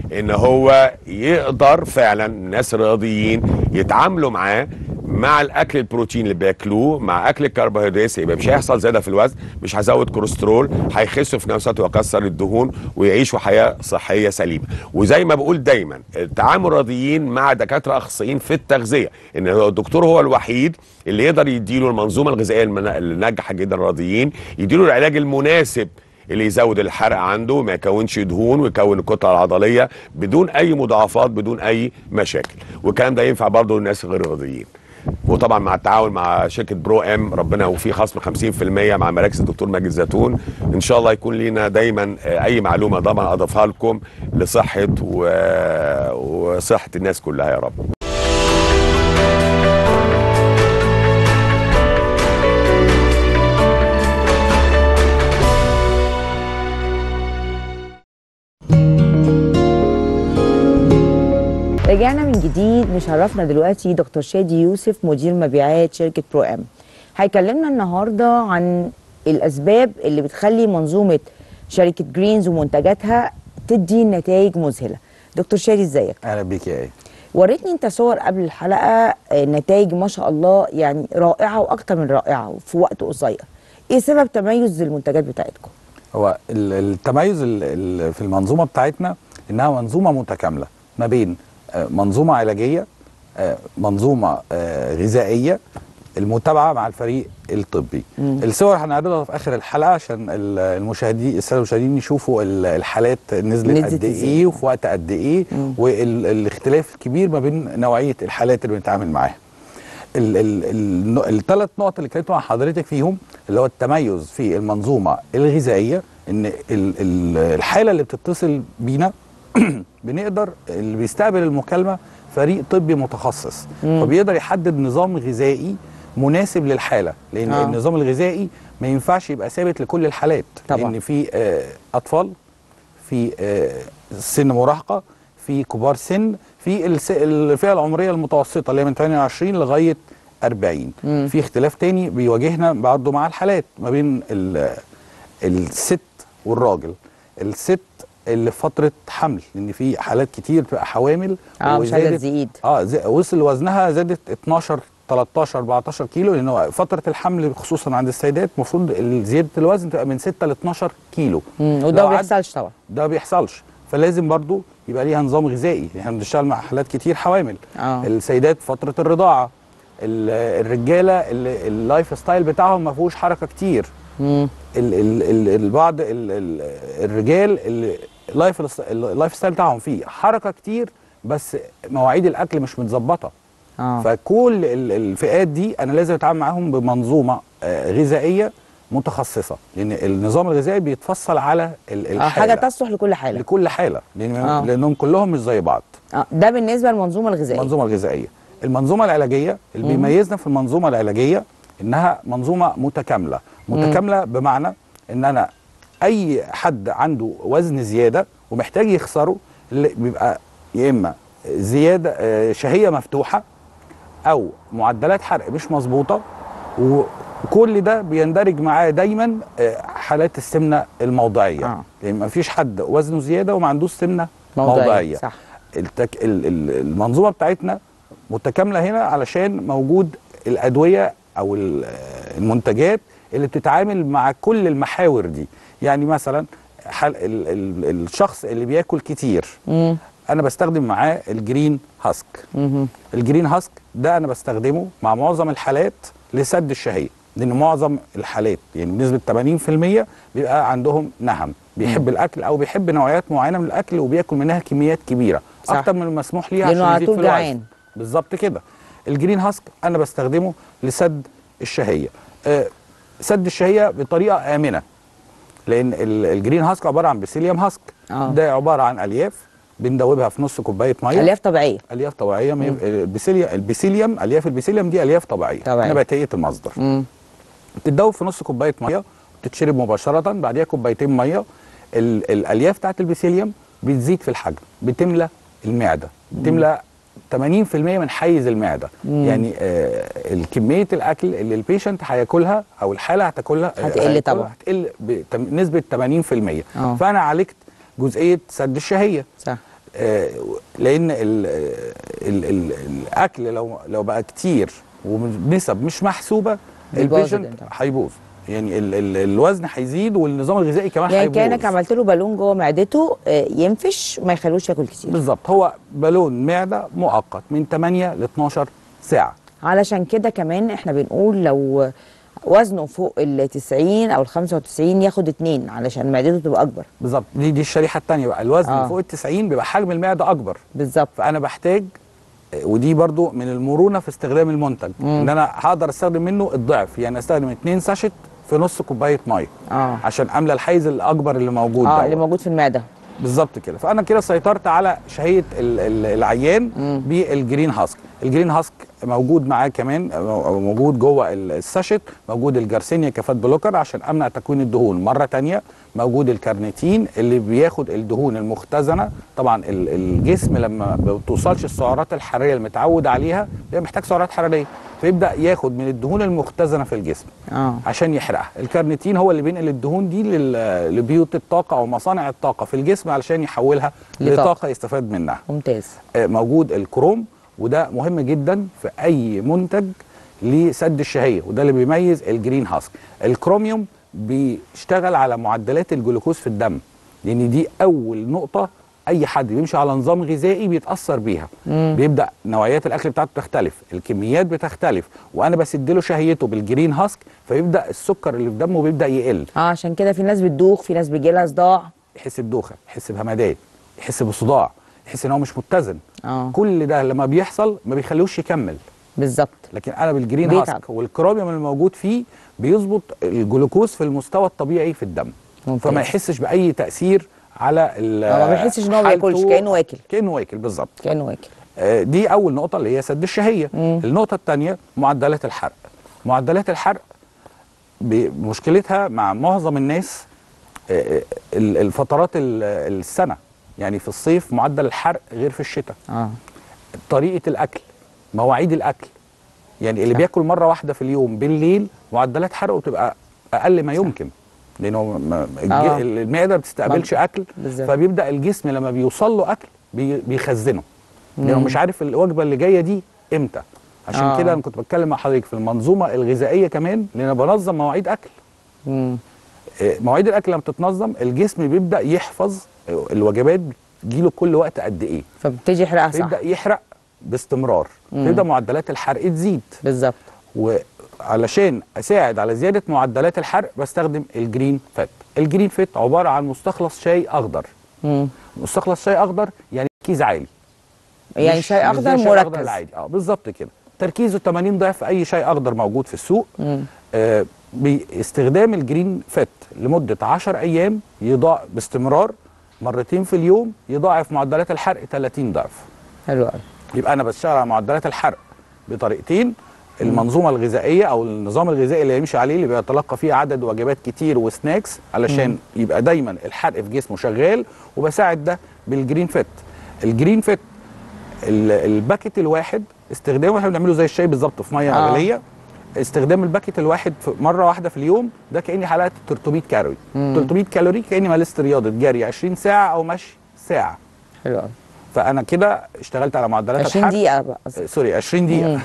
ان هو يقدر فعلا الناس الرياضيين يتعاملوا معاه مع الاكل البروتين اللي بياكلوه مع اكل الكربوهيدرات يبقى مش هيحصل زياده في الوزن مش هيزود كوليسترول هيخسوا في نفس الوقت ويكسر الدهون ويعيشوا حياه صحيه سليمه وزي ما بقول دايما التعامل الرياضيين مع دكاتره اخصائيين في التغذيه ان هو الدكتور هو الوحيد اللي يقدر يديله المنظومه الغذائيه المن- اللي ناجحه جدا الرياضيين يديله العلاج المناسب اللي يزود الحرق عنده وما يكونش دهون ويكون الكتله العضليه بدون اي مضاعفات بدون اي مشاكل والكلام ده ينفع برضه للناس غير الرياضيين وطبعا مع التعاون مع شركه برو ام ربنا وفي خصم 50% مع مراكز الدكتور ماجد زيتون ان شاء الله يكون لينا دايما آه، اي معلومه طبعا اضيفها لكم لصحه و... وصحه الناس كلها يا رب رجعنا من جديد مشرفنا دلوقتي دكتور شادي يوسف مدير مبيعات شركه برو ام هيكلمنا النهارده عن الاسباب اللي بتخلي منظومه شركه جرينز ومنتجاتها تدي نتائج مذهله دكتور شادي ازيك اهلا بيك يا ايه وريتني انت صور قبل الحلقه آه، نتائج ما شاء الله يعني رائعه واكتر من رائعه في وقت قصير ايه سبب تميز المنتجات بتاعتكم هو ال- التميز ال- ال- في المنظومه بتاعتنا انها منظومه متكامله ما بين آه، منظومه علاجيه آه، منظومه آه، غذائيه المتابعه مع الفريق الطبي الصور هنعرضها في اخر الحلقه عشان ال- المشاهدين الساده المشاهدين يشوفوا ال- الحالات نزلت نزلت قد إزاي. ايه وفي وقت قد ايه والاختلاف الكبير ما بين نوعيه الحالات اللي بنتعامل معاها الثلاث نقط اللي اتكلمت مع حضرتك فيهم اللي هو التميز في المنظومه الغذائيه ان ال- ال- الحاله اللي بتتصل بينا بنقدر اللي بيستقبل المكالمه فريق طبي متخصص فبيقدر يحدد نظام غذائي مناسب للحاله لان آه. آه. النظام الغذائي ما ينفعش يبقى ثابت لكل الحالات طبعا. لان في آه، اطفال في آه، سن مراهقه في كبار سن في الس- الفئه العمريه المتوسطه اللي هي من 28 لغايه 40 مم. في اختلاف تاني بيواجهنا برضه مع الحالات ما بين ال- الست والراجل الست اللي في فتره حمل لان في حالات كتير بتبقى حوامل اه مش عايزه وزادت- تزيد اه زي وصل وزنها زادت 12 13 14 كيلو لان هو فتره الحمل خصوصا عند السيدات المفروض زياده الوزن تبقى من 6 ل 12 كيلو مم. وده لو ما عد- بيحصلش طبعا ده ما بيحصلش فلازم برضو يبقى ليها نظام غذائي احنا بنشتغل مع حالات كتير حوامل اه السيدات فتره الرضاعه ال- الرجاله ال- اللايف ستايل بتاعهم ما فيهوش حركه كتير مم. ال ال ال البعض ال ال الرجال ال- اللايف اللايف ستايل بتاعهم فيه حركه كتير بس مواعيد الاكل مش متظبطه اه فكل ال- الفئات دي انا لازم اتعامل معاهم بمنظومه آه، غذائيه متخصصه لان النظام الغذائي بيتفصل على ال- آه، الحاله حاجه تصلح لكل حاله لكل حاله لان آه. لانهم كلهم مش زي بعض اه ده بالنسبه للمنظومه الغذائيه المنظومه الغذائيه المنظومه العلاجيه اللي بيميزنا في المنظومه العلاجيه انها منظومه متكامله متكامله بمعنى ان انا اي حد عنده وزن زياده ومحتاج يخسره اللي بيبقى يا اما زياده آه، شهيه مفتوحه او معدلات حرق مش مظبوطه و- وكل ده بيندرج معاه دايما آه، حالات السمنه الموضعيه آه. يعني ما فيش حد وزنه زياده وما عندوش سمنه موضعية، موضعيه صح. التك... ال- ال- المنظومه بتاعتنا متكامله هنا علشان موجود الادويه او ال- المنتجات اللي بتتعامل مع كل المحاور دي يعني مثلا حل... ال... ال... الشخص اللي بياكل كتير مم. انا بستخدم معاه الجرين هاسك مهم. الجرين هاسك ده انا بستخدمه مع معظم الحالات لسد الشهيه لان معظم الحالات يعني بنسبه 80% بيبقى عندهم نهم بيحب الاكل او بيحب نوعيات معينه من الاكل وبياكل منها كميات كبيره صح. اكتر من المسموح ليه لأنه عشان على يزيد طول في الوزن. جعان. بالظبط كده الجرين هاسك انا بستخدمه لسد الشهيه آه، سد الشهيه بطريقه امنه لان ال- الجرين هاسك عباره عن بسيليوم هاسك آه. ده عباره عن الياف بندوبها في نص كوبايه ميه الياف طبيعيه الياف طبيعيه ما يب- البسيليا البسيليوم الياف البسيليوم دي الياف طبيعيه طبيعية. نباتيه المصدر مم. بتتدوب في نص كوبايه ميه تتشرب مباشره بعديها كوبايتين ميه ال- الالياف بتاعت البسيليوم بتزيد في الحجم بتملى المعده بتملى 80% من حيز المعده يعني آه الكميه الاكل اللي البيشنت هياكلها او الحاله هتاكلها آه، هتقل هياكلها طبعا. هتقل بنسبه 80% آه. فانا عالجت جزئيه سد الشهيه صح آه، لان ال ال ال الاكل لو لو بقى كتير وبنسب مش محسوبه بيبوظ البيشنت الدنيا. هيبوظ يعني ال ال الوزن هيزيد والنظام الغذائي كمان يعني هيبوظ كانك عملت له بالون جوه معدته آه، ينفش ما يخلوش ياكل كتير بالظبط هو بالون معده مؤقت من 8 ل 12 ساعه علشان كده كمان احنا بنقول لو وزنه فوق ال 90 او ال 95 ياخد اتنين علشان معدته تبقى اكبر بالظبط دي دي الشريحه الثانيه بقى الوزن آه. آه. فوق ال 90 بيبقى حجم المعده اكبر بالظبط فانا بحتاج ودي برضو من المرونه في استخدام المنتج ان انا هقدر استخدم منه الضعف يعني استخدم 2 ساشت في نص كوبايه ميه اه عشان املى الحيز الاكبر اللي موجود اه دوت. اللي موجود في المعده بالظبط كده فانا كده سيطرت على شهيه ال- ال- العيان بالجرين هاسك الجرين هاسك موجود معاه كمان أو موجود جوه ال- الساشت موجود الجارسينيا كفات بلوكر عشان امنع تكوين الدهون مره تانية موجود الكارنيتين اللي بياخد الدهون المختزنه طبعا ال- الجسم لما ما بتوصلش السعرات الحراريه المتعود عليها بيبقى محتاج سعرات حراريه فيبدا ياخد من الدهون المختزنه في الجسم اه عشان يحرقها الكارنيتين هو اللي بينقل الدهون دي لل- لبيوت الطاقه او مصانع الطاقه في الجسم علشان يحولها لطاقة. لطاقه يستفاد منها ممتاز آه، موجود الكروم وده مهم جدا في اي منتج لسد الشهيه وده اللي بيميز الجرين هاسك الكروميوم بيشتغل على معدلات الجلوكوز في الدم لان دي اول نقطه اي حد بيمشي على نظام غذائي بيتاثر بيها بيبدا نوعيات الاكل بتاعته تختلف الكميات بتختلف وانا بسد له شهيته بالجرين هاسك فيبدا السكر اللي في دمه بيبدا يقل اه عشان كده في ناس بتدوخ في ناس بيجي لها صداع يحس بدوخه يحس بهمدان يحس بصداع يحس ان هو مش متزن اه كل ده لما بيحصل ما بيخلوش يكمل بالظبط لكن انا بالجرين بيتعب. هاسك والكروميوم الموجود فيه بيظبط الجلوكوز في المستوى الطبيعي في الدم ممتاز. فما يحسش باي تاثير على ال- آه، ما بيحسش إن هو حالته. بياكلش، كأنه واكل. كانه واكل بالظبط كانه واكل آه، دي اول نقطه اللي هي سد الشهيه مم. النقطه الثانيه معدلات الحرق معدلات الحرق ب- مشكلتها مع معظم الناس آه، ال- الفترات ال- السنه يعني في الصيف معدل الحرق غير في الشتاء اه طريقه الاكل مواعيد الاكل يعني اللي صح. بياكل مره واحده في اليوم بالليل معدلات حرقه بتبقى اقل ما يمكن لانه ما- الج- آه. المعده ما بتستقبلش ما- اكل بالظبط. فبيبدا الجسم لما بيوصل له اكل بي- بيخزنه لانه مم. مش عارف الوجبه اللي جايه دي امتى عشان آه. كده انا كنت بتكلم مع حضرتك في المنظومه الغذائيه كمان لان انا بنظم مواعيد اكل مم. آه، مواعيد الاكل لما بتتنظم الجسم بيبدا يحفظ آه، الوجبات بتجيله كل وقت قد ايه فبتيجي يحرقها صح بيبدا يحرق باستمرار مم. بيبدا معدلات الحرق تزيد بالظبط وعلشان اساعد على زياده معدلات الحرق بستخدم الجرين فات الجرين فات عباره عن مستخلص شاي اخضر مم. مستخلص شاي اخضر يعني تركيز عالي يعني مش- شاي مش اخضر زي الشاي الأخضر مركز العادي اه بالظبط كده تركيزه 80 ضعف اي شاي اخضر موجود في السوق مم. آه باستخدام الجرين فات لمده 10 ايام يضاع باستمرار مرتين في اليوم يضاعف معدلات الحرق 30 ضعف حلو قوي يبقى انا بشتغل على معدلات الحرق بطريقتين المنظومه الغذائيه او النظام الغذائي اللي يمشي عليه اللي بيتلقى فيه عدد وجبات كتير وسناكس علشان يبقى دايما الحرق في جسمه شغال وبساعد ده بالجرين فيت الجرين فيت ال- الباكت الواحد استخدامه احنا بنعمله زي الشاي بالظبط في ميه آه. مغليه استخدام الباكت الواحد في مره واحده في اليوم ده كاني حلقت 300 كالوري 300 كالوري كاني مارست رياضه جري 20 ساعه او مشي ساعه حلو قوي فانا كده اشتغلت على معدلات 20 الحرق دقيقة بقى آه، سوري 20 دقيقة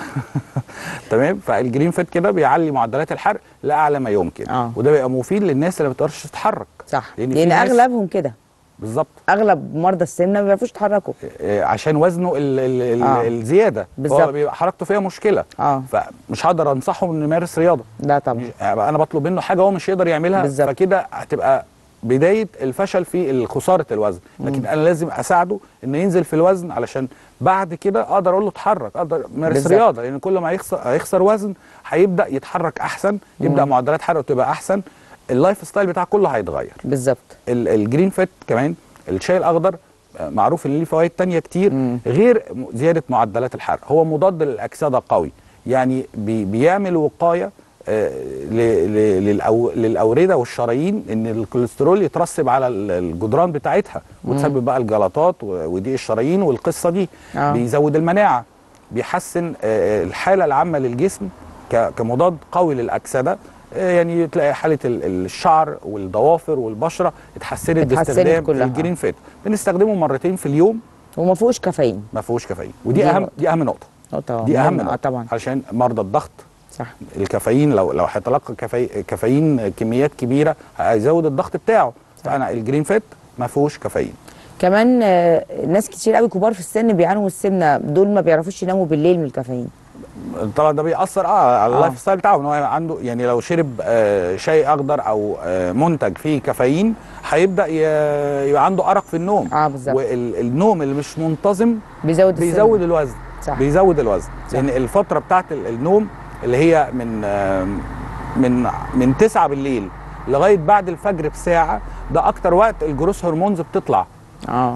تمام فالجرين فيت كده بيعلي معدلات الحرق لأعلى ما يمكن آه. وده بيبقى مفيد للناس اللي ما بتقدرش تتحرك صح لأن في لان ناس- اغلبهم كده بالظبط اغلب مرضى السمنه ما بيعرفوش يتحركوا آه، عشان وزنه ال ال ال آه. الزيادة بالظبط. هو بيبقى حركته فيها مشكلة اه فمش هقدر انصحه انه يمارس رياضة لا طبعا يعني انا بطلب منه حاجة هو مش يقدر يعملها بالظبط. فكده هتبقى بداية الفشل في خسارة الوزن لكن انا لازم اساعده انه ينزل في الوزن علشان بعد كده اقدر اقول له اتحرك اقدر مارس بالظبط. رياضه لان كل ما يخسر هيخسر وزن هيبدا يتحرك احسن يبدا معدلات حرقه تبقى احسن اللايف ستايل بتاعه كله هيتغير بالظبط ال- الجرين فات كمان الشاي الاخضر آه، معروف ان ليه فوائد تانية كتير مم. غير م- زياده معدلات الحرق هو مضاد للاكسده قوي يعني بي بيعمل وقايه آه، ل- ل- للأو- للاورده والشرايين ان الكوليسترول يترسب على ال- الجدران بتاعتها وتسبب بقى الجلطات و- وضيق الشرايين والقصه دي آه. بيزود المناعه بيحسن آه، الحاله العامه للجسم ك- كمضاد قوي للاكسده آه، يعني تلاقي حاله ال- الشعر والضوافر والبشره اتحسنت اتحسنت باستخدام كلها. الجرين فيت بنستخدمه مرتين في اليوم وما فيهوش كافيين ما فيهوش كافيين ودي دي اهم نقطة. دي اهم نقطه نقطة دي اهم مهمة. نقطه اه طبعا علشان مرضى الضغط صح الكافيين لو لو هيتلقى كافي كافيين كميات كبيره هيزود الضغط بتاعه فانا الجرين فيت ما فيهوش كافيين كمان آه، ناس كتير قوي كبار في السن بيعانوا من السمنه دول ما بيعرفوش يناموا بالليل من الكافيين طبعا ده بيأثر اه على آه. اللايف ستايل بتاعه ان هو عنده يعني لو شرب آه شاي اخضر او آه منتج فيه كافيين هيبدا ي- يبقى عنده ارق في النوم اه بالظبط والنوم اللي مش منتظم بيزود السن. بيزود الوزن صح. بيزود الوزن صح. لان الفتره بتاعت ال- النوم اللي هي من آه من من 9 بالليل لغايه بعد الفجر بساعه ده اكتر وقت الجروس هرمونز بتطلع اه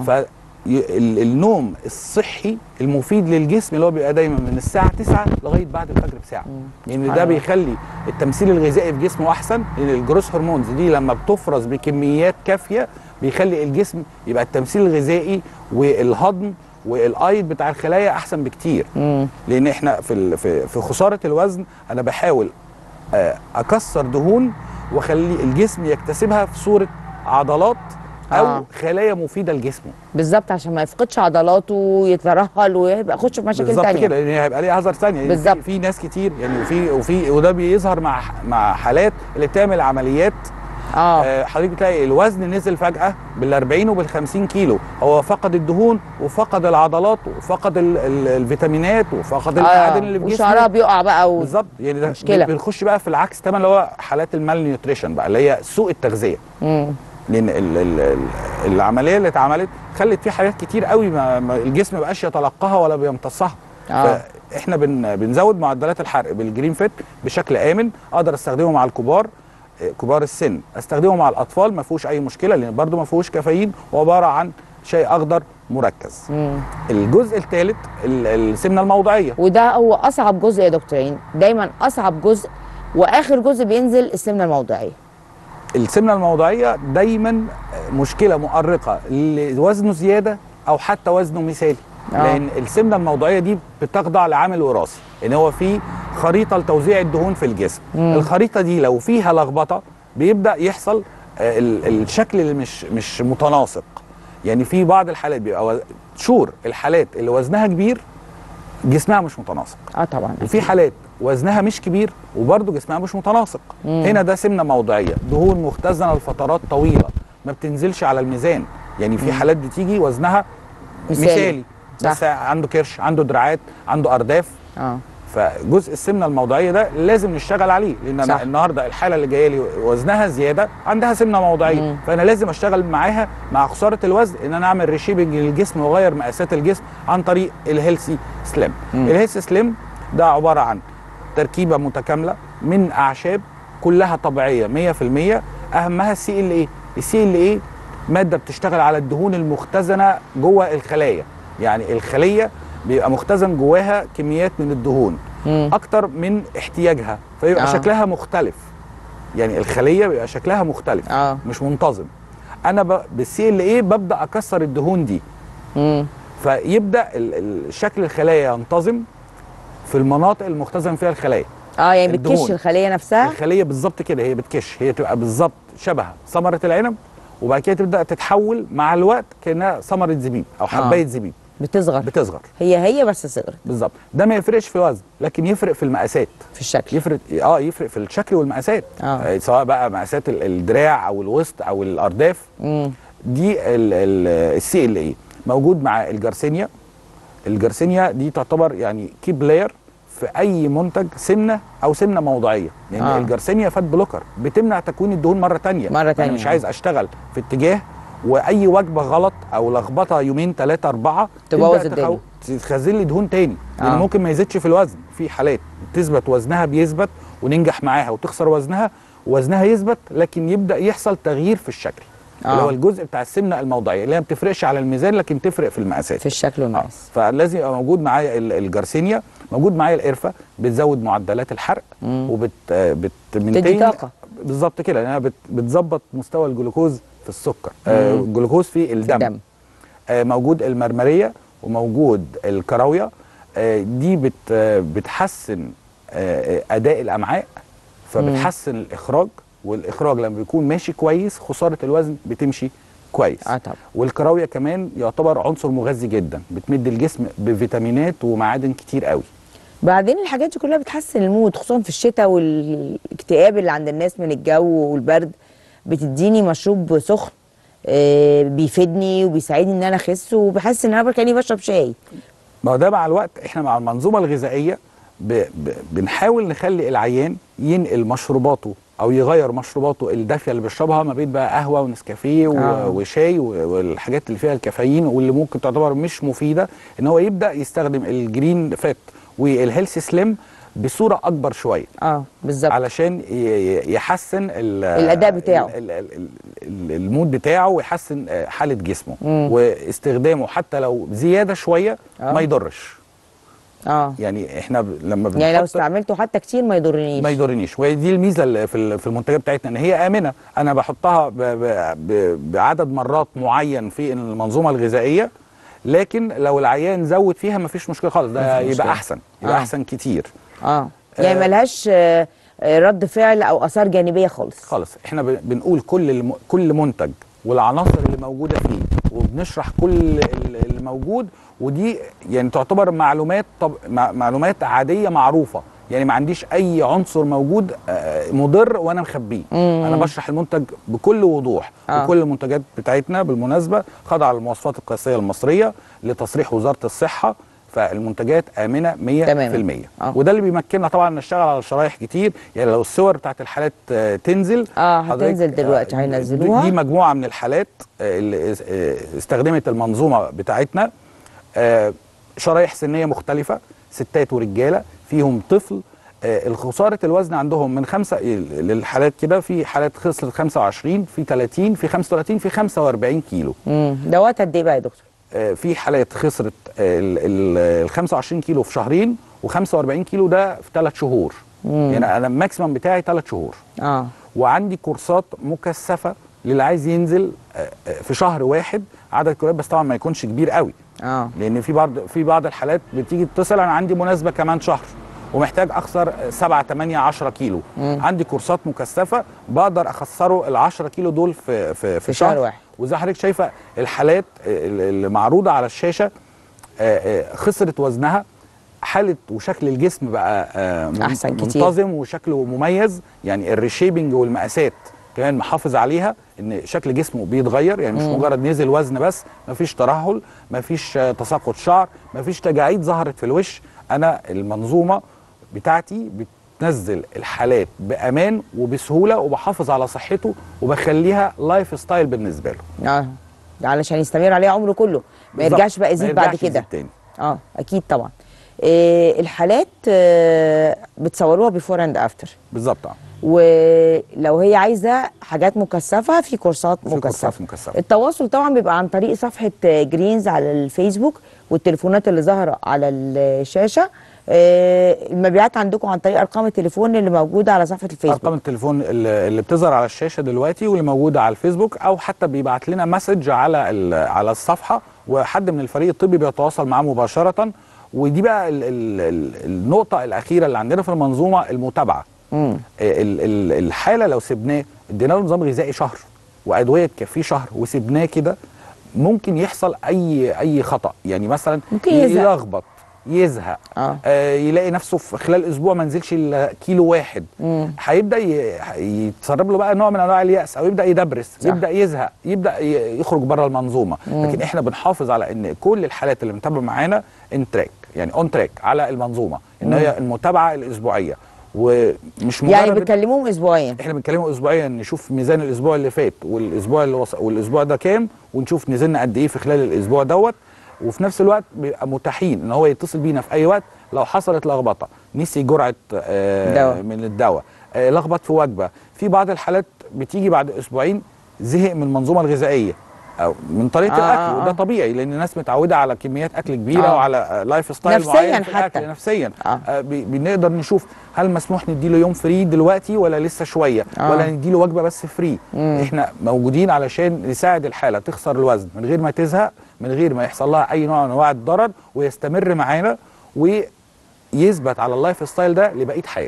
فالنوم الصحي المفيد للجسم اللي هو بيبقى دايما من الساعه 9 لغايه بعد الفجر بساعه لان يعني ده أيوة. بيخلي التمثيل الغذائي في جسمه احسن لان الجروس هرمونز دي لما بتفرز بكميات كافيه بيخلي الجسم يبقى التمثيل الغذائي والهضم والايض بتاع الخلايا احسن بكتير مم. لان احنا في ال- في في خساره الوزن انا بحاول آه، اكسر دهون واخلي الجسم يكتسبها في صوره عضلات او آه. خلايا مفيده لجسمه بالظبط عشان ما يفقدش عضلاته ويترهل ويبقى يخش في مشاكل بالظبط تانية كده لان هيبقى ليه هزر ثانيه يعني بالظبط. في, في ناس كتير يعني وفي وفي وده بيظهر مع مع حالات اللي بتعمل عمليات اه آه حضرتك بتلاقي الوزن نزل فجاه بال 40 وبال 50 كيلو هو فقد الدهون وفقد العضلات وفقد ال ال الفيتامينات وفقد المعادن اللي في وشعرها جسمه بيقع بقى و... بالظبط يعني ده مشكلة. بنخش بقى في العكس تماما اللي هو حالات المال نيوتريشن بقى اللي هي سوء التغذيه مم. لان ال ال ال العمليه اللي اتعملت خلت في حاجات كتير قوي ما ما الجسم ما بقاش يتلقاها ولا بيمتصها آه. فاحنا بن بنزود معدلات الحرق بالجرين فيت بشكل امن اقدر استخدمه مع الكبار آه، كبار السن استخدمه مع الاطفال ما فيهوش اي مشكله لان برده ما فيهوش كافيين وعباره عن شاي اخضر مركز مم. الجزء الثالث السمنه الموضعيه وده هو اصعب جزء يا دكتور يعني دايما اصعب جزء واخر جزء بينزل السمنه الموضعيه السمنه الموضعيه دايما مشكله مؤرقه لوزنه زياده او حتى وزنه مثالي آه. لان السمنه الموضعيه دي بتخضع لعامل وراثي ان هو في خريطه لتوزيع الدهون في الجسم مم. الخريطه دي لو فيها لخبطه بيبدا يحصل آه، ال- الشكل اللي مش مش متناسق يعني في بعض الحالات بيبقى وز- شور الحالات اللي وزنها كبير جسمها مش متناسق اه طبعا وفي حالات وزنها مش كبير وبرضه جسمها مش متناسق مم. هنا ده سمنه موضعيه دهون مختزنه لفترات طويله ما بتنزلش على الميزان يعني في حالات بتيجي وزنها مثالي. مثالي, صح. بس عنده كرش عنده دراعات عنده ارداف اه فجزء السمنه الموضعيه ده لازم نشتغل عليه لان انا صح. النهارده الحاله اللي جايه لي وزنها زياده عندها سمنه موضعيه مم. فانا لازم اشتغل معاها مع خساره الوزن ان انا اعمل ريشيبنج للجسم واغير مقاسات الجسم عن طريق الهيلثي سليم مم. الهيلثي سليم ده عباره عن تركيبه متكامله من اعشاب كلها طبيعيه 100% اهمها السي ال اي السي ال اي ماده بتشتغل على الدهون المختزنه جوه الخلايا يعني الخليه بيبقى مختزن جواها كميات من الدهون مم. اكتر من احتياجها فيبقى آه. آه. شكلها مختلف يعني الخليه بيبقى شكلها مختلف اه مش منتظم انا ب... بالسي ال اي ببدا اكسر الدهون دي مم. فيبدا ال... ال... شكل الخلايا ينتظم في المناطق المختزن فيها الخلايا اه يعني بتكش الدهون. الخليه نفسها الخليه بالظبط كده هي بتكش هي تبقى بالظبط شبه ثمره العنب وبعد كده تبدا تتحول مع الوقت كانها ثمره زبيب او حبايه زبيب بتصغر بتصغر هي هي بس صغرت بالظبط ده ما يفرقش في الوزن لكن يفرق في المقاسات في الشكل يفرق اه يفرق في الشكل والمقاسات آه. آه. سواء بقى مقاسات ال- الدراع او الوسط او الارداف مم. دي السي ال اي موجود مع الجرسينيا الجرسينيا دي تعتبر يعني كي بلاير في اي منتج سمنه او سمنه موضعيه لان آه. آه. الجرسينيا فات بلوكر بتمنع تكوين الدهون مره تانية مرة تانية. انا مش عايز اشتغل في اتجاه واي وجبه غلط او لخبطه يومين ثلاثه اربعه تبوظ تبدأ الدنيا. تخزن لي دهون تاني لان آه. ممكن ما يزيدش في الوزن في حالات تثبت وزنها بيثبت وننجح معاها وتخسر وزنها وزنها يثبت لكن يبدا يحصل تغيير في الشكل آه. اللي هو الجزء بتاع السمنه الموضعيه اللي هي ما بتفرقش على الميزان لكن تفرق في المقاسات في الشكل آه. والمقاس فلازم يبقى موجود معايا ال- الجرسينيا موجود معايا القرفه بتزود معدلات الحرق مم. وبت آه، بت تدي maintain- طاقة. بالظبط كده لانها بت بتظبط مستوى الجلوكوز في السكر آه مم. الجلوكوز في الدم, الدم آه موجود المرمريه وموجود الكراويه آه دي بت آه بتحسن آه آه، اداء الامعاء فبتحسن الاخراج والاخراج لما بيكون ماشي كويس خساره الوزن بتمشي كويس اه طبعا والكراويه كمان يعتبر عنصر مغذي جدا بتمد الجسم بفيتامينات ومعادن كتير قوي بعدين الحاجات دي كلها بتحسن المود خصوصا في الشتاء والاكتئاب اللي عند الناس من الجو والبرد بتديني مشروب سخن آه، بيفيدني وبيساعدني ان انا اخس وبحس ان انا كاني بشرب شاي ما هو ده مع الوقت احنا مع المنظومه الغذائيه ب... ب... بنحاول نخلي العيان ينقل مشروباته او يغير مشروباته الدافيه اللي بيشربها ما بين بقى قهوه ونسكافيه و... آه. وشاي و... والحاجات اللي فيها الكافيين واللي ممكن تعتبر مش مفيده ان هو يبدا يستخدم الجرين فات والهيلث سليم بصوره اكبر شويه اه بالظبط علشان ي- ي- يحسن ال- الأداء بتاعه. ال- ال- ال- ال- المود بتاعه ويحسن آه، حاله جسمه واستخدامه حتى لو زياده شويه آه. ما يضرش اه يعني احنا ب- لما يعني لو بنحط- استعملته حتى كتير ما يضرنيش ما يضرنيش وهي دي الميزه اللي في ال- في المنتجات بتاعتنا ان هي امنه انا بحطها ب ب ب بعدد مرات معين في المنظومه الغذائيه لكن لو العيان زود فيها مفيش مشكله خالص ده مفيش يبقى مشكلة. احسن يبقى آه. احسن كتير اه يعني آه. ملهاش آه، آه، رد فعل او اثار جانبيه خالص خالص احنا ب- بنقول كل الم... كل منتج والعناصر اللي موجوده فيه وبنشرح كل ال- اللي موجود ودي يعني تعتبر معلومات طب... مع- معلومات عاديه معروفه يعني ما عنديش اي عنصر موجود آه، مضر وانا مخبيه انا بشرح المنتج بكل وضوح آه. وكل المنتجات بتاعتنا بالمناسبه خاضعه للمواصفات القياسيه المصريه لتصريح وزاره الصحه فالمنتجات امنه 100% تماماً. آه. وده اللي بيمكننا طبعا نشتغل على شرايح كتير يعني لو الصور بتاعت الحالات آه، تنزل اه حضرتك- هتنزل دلوقتي آه، هينزلوها دي مجموعه من الحالات آه، اللي اس- آه، استخدمت المنظومه بتاعتنا آه، شرايح سنيه مختلفه ستات ورجاله فيهم طفل آه، خساره الوزن عندهم من خمسه للحالات كده في حالات خسرت 25 في 30 في 35 في 45 كيلو امم ده وقت قد ايه بقى يا دكتور آه، في حالات خسرت ال 25 كيلو في شهرين و45 كيلو ده في ثلاث شهور يعني انا الماكسيمم بتاعي ثلاث شهور اه وعندي كورسات مكثفه للي عايز ينزل آه، آه، في شهر واحد عدد كيلوات بس طبعا ما يكونش كبير قوي اه لان في بعض في بعض الحالات بتيجي تتصل انا عندي مناسبه كمان شهر ومحتاج اخسر 7 8 10 كيلو مم. عندي كورسات مكثفه بقدر اخسره ال 10 كيلو دول في في, في شهر واحد. وزي حضرتك شايفه الحالات اللي اللي معروضه على الشاشه آه، آه، خسرت وزنها حاله وشكل الجسم بقى آه، من- أحسن كتير. منتظم وشكله مميز يعني الريشيبنج والمقاسات كمان محافظ عليها ان شكل جسمه بيتغير يعني مش مجرد نزل وزن بس مفيش ترهل مفيش آه، تساقط شعر مفيش تجاعيد ظهرت في الوش انا المنظومه بتاعتي بتنزل الحالات بامان وبسهوله وبحافظ على صحته وبخليها لايف ستايل بالنسبه له اه ده علشان يستمر عليه عمره كله ما بالظبط. يرجعش بقى ما يزيد بعد يرجعش كده يزيد تاني. اه اكيد طبعا إيه الحالات آه بتصوروها بيفور اند افتر بالظبط آه. ولو هي عايزه حاجات مكثفه في كورسات في مكثفه كورسات مكثفة. التواصل طبعا بيبقى عن طريق صفحه جرينز على الفيسبوك والتليفونات اللي ظاهره على الشاشه آه، المبيعات عندكم عن طريق ارقام التليفون اللي موجوده على صفحه الفيسبوك ارقام التليفون اللي اللي بتظهر على الشاشه دلوقتي واللي موجوده على الفيسبوك او حتى بيبعت لنا مسج على ال- على الصفحه وحد من الفريق الطبي بيتواصل معاه مباشره ودي بقى ال ال ال النقطه الاخيره اللي عندنا في المنظومه المتابعه مم. ال ال الحاله لو سبناه ادينا له نظام غذائي شهر وادويه تكفيه شهر وسبناه كده ممكن يحصل اي اي خطا يعني مثلا ممكن يزهق. يلخبط يزهق آه. آه يلاقي نفسه في خلال اسبوع ما نزلش الا كيلو واحد مم. هيبدا ي- يتسرب له بقى نوع من انواع الياس او يبدا يدبرس صح. يبدا يزهق يبدا ي- يخرج بره المنظومه لكن احنا بنحافظ على ان كل الحالات اللي متابعه معانا ان تراك يعني اون تراك على المنظومه ان هي المتابعه الاسبوعيه ومش يعني مجرد بتكلموهم اسبوعيا احنا بنتكلموا اسبوعيا نشوف ميزان الاسبوع اللي فات والاسبوع اللي وص... والاسبوع ده كام ونشوف نزلنا قد ايه في خلال الاسبوع دوت وفي نفس الوقت بيبقى متاحين ان هو يتصل بينا في اي وقت لو حصلت لخبطه نسي جرعه آه دواء. من الدواء آه لخبط في وجبه في بعض الحالات بتيجي بعد اسبوعين زهق من المنظومه الغذائيه او من طريقه آه، الاكل آه، وده آه. طبيعي لان الناس متعوده على كميات اكل كبيره آه. وعلى آه، لايف ستايل نفسياً معين في حتى. الأكل نفسيا آه. آه. بي- بنقدر نشوف هل مسموح نديله يوم فري دلوقتي ولا لسه شويه آه. ولا نديله وجبه بس فري احنا موجودين علشان نساعد الحاله تخسر الوزن من غير ما تزهق من غير ما يحصل لها اي نوع من انواع الضرر ويستمر معانا ويثبت على اللايف ستايل ده لبقيه حياته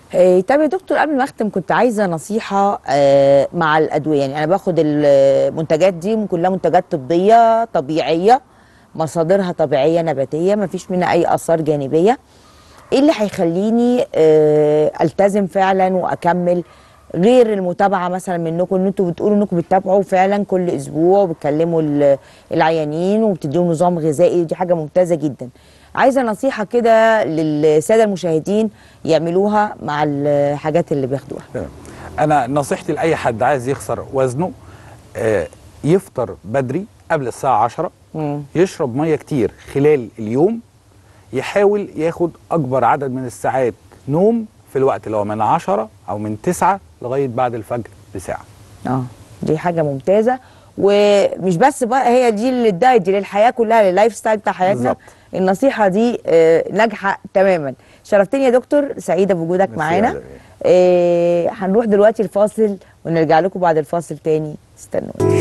إيه، طب يا دكتور قبل ما اختم كنت عايزه نصيحه آه، مع الادويه يعني انا باخد المنتجات دي كلها منتجات طبيه طبيعيه مصادرها طبيعيه نباتيه ما فيش منها اي اثار جانبيه ايه اللي هيخليني آه، التزم فعلا واكمل غير المتابعه مثلا منكم ان انتوا بتقولوا انكم بتتابعوا فعلا كل اسبوع وبتكلموا ال- العيانين وبتديهم نظام غذائي ودي حاجه ممتازه جدا عايزه نصيحه كده للساده المشاهدين يعملوها مع الحاجات اللي بياخدوها تمام. انا نصيحتي لاي حد عايز يخسر وزنه آه، يفطر بدري قبل الساعه 10 مم. يشرب ميه كتير خلال اليوم يحاول ياخد اكبر عدد من الساعات نوم في الوقت اللي هو من 10 او من 9 لغايه بعد الفجر بساعه اه دي حاجه ممتازه ومش بس بقى هي دي للدايت دي للحياه كلها لللايف ستايل بتاع حياتنا بالظبط. النصيحه دي آه، ناجحه تماما شرفتني يا دكتور سعيده بوجودك ميرسي معانا يا جميل. آه، هنروح دلوقتي الفاصل ونرجع لكم بعد الفاصل تاني استنوا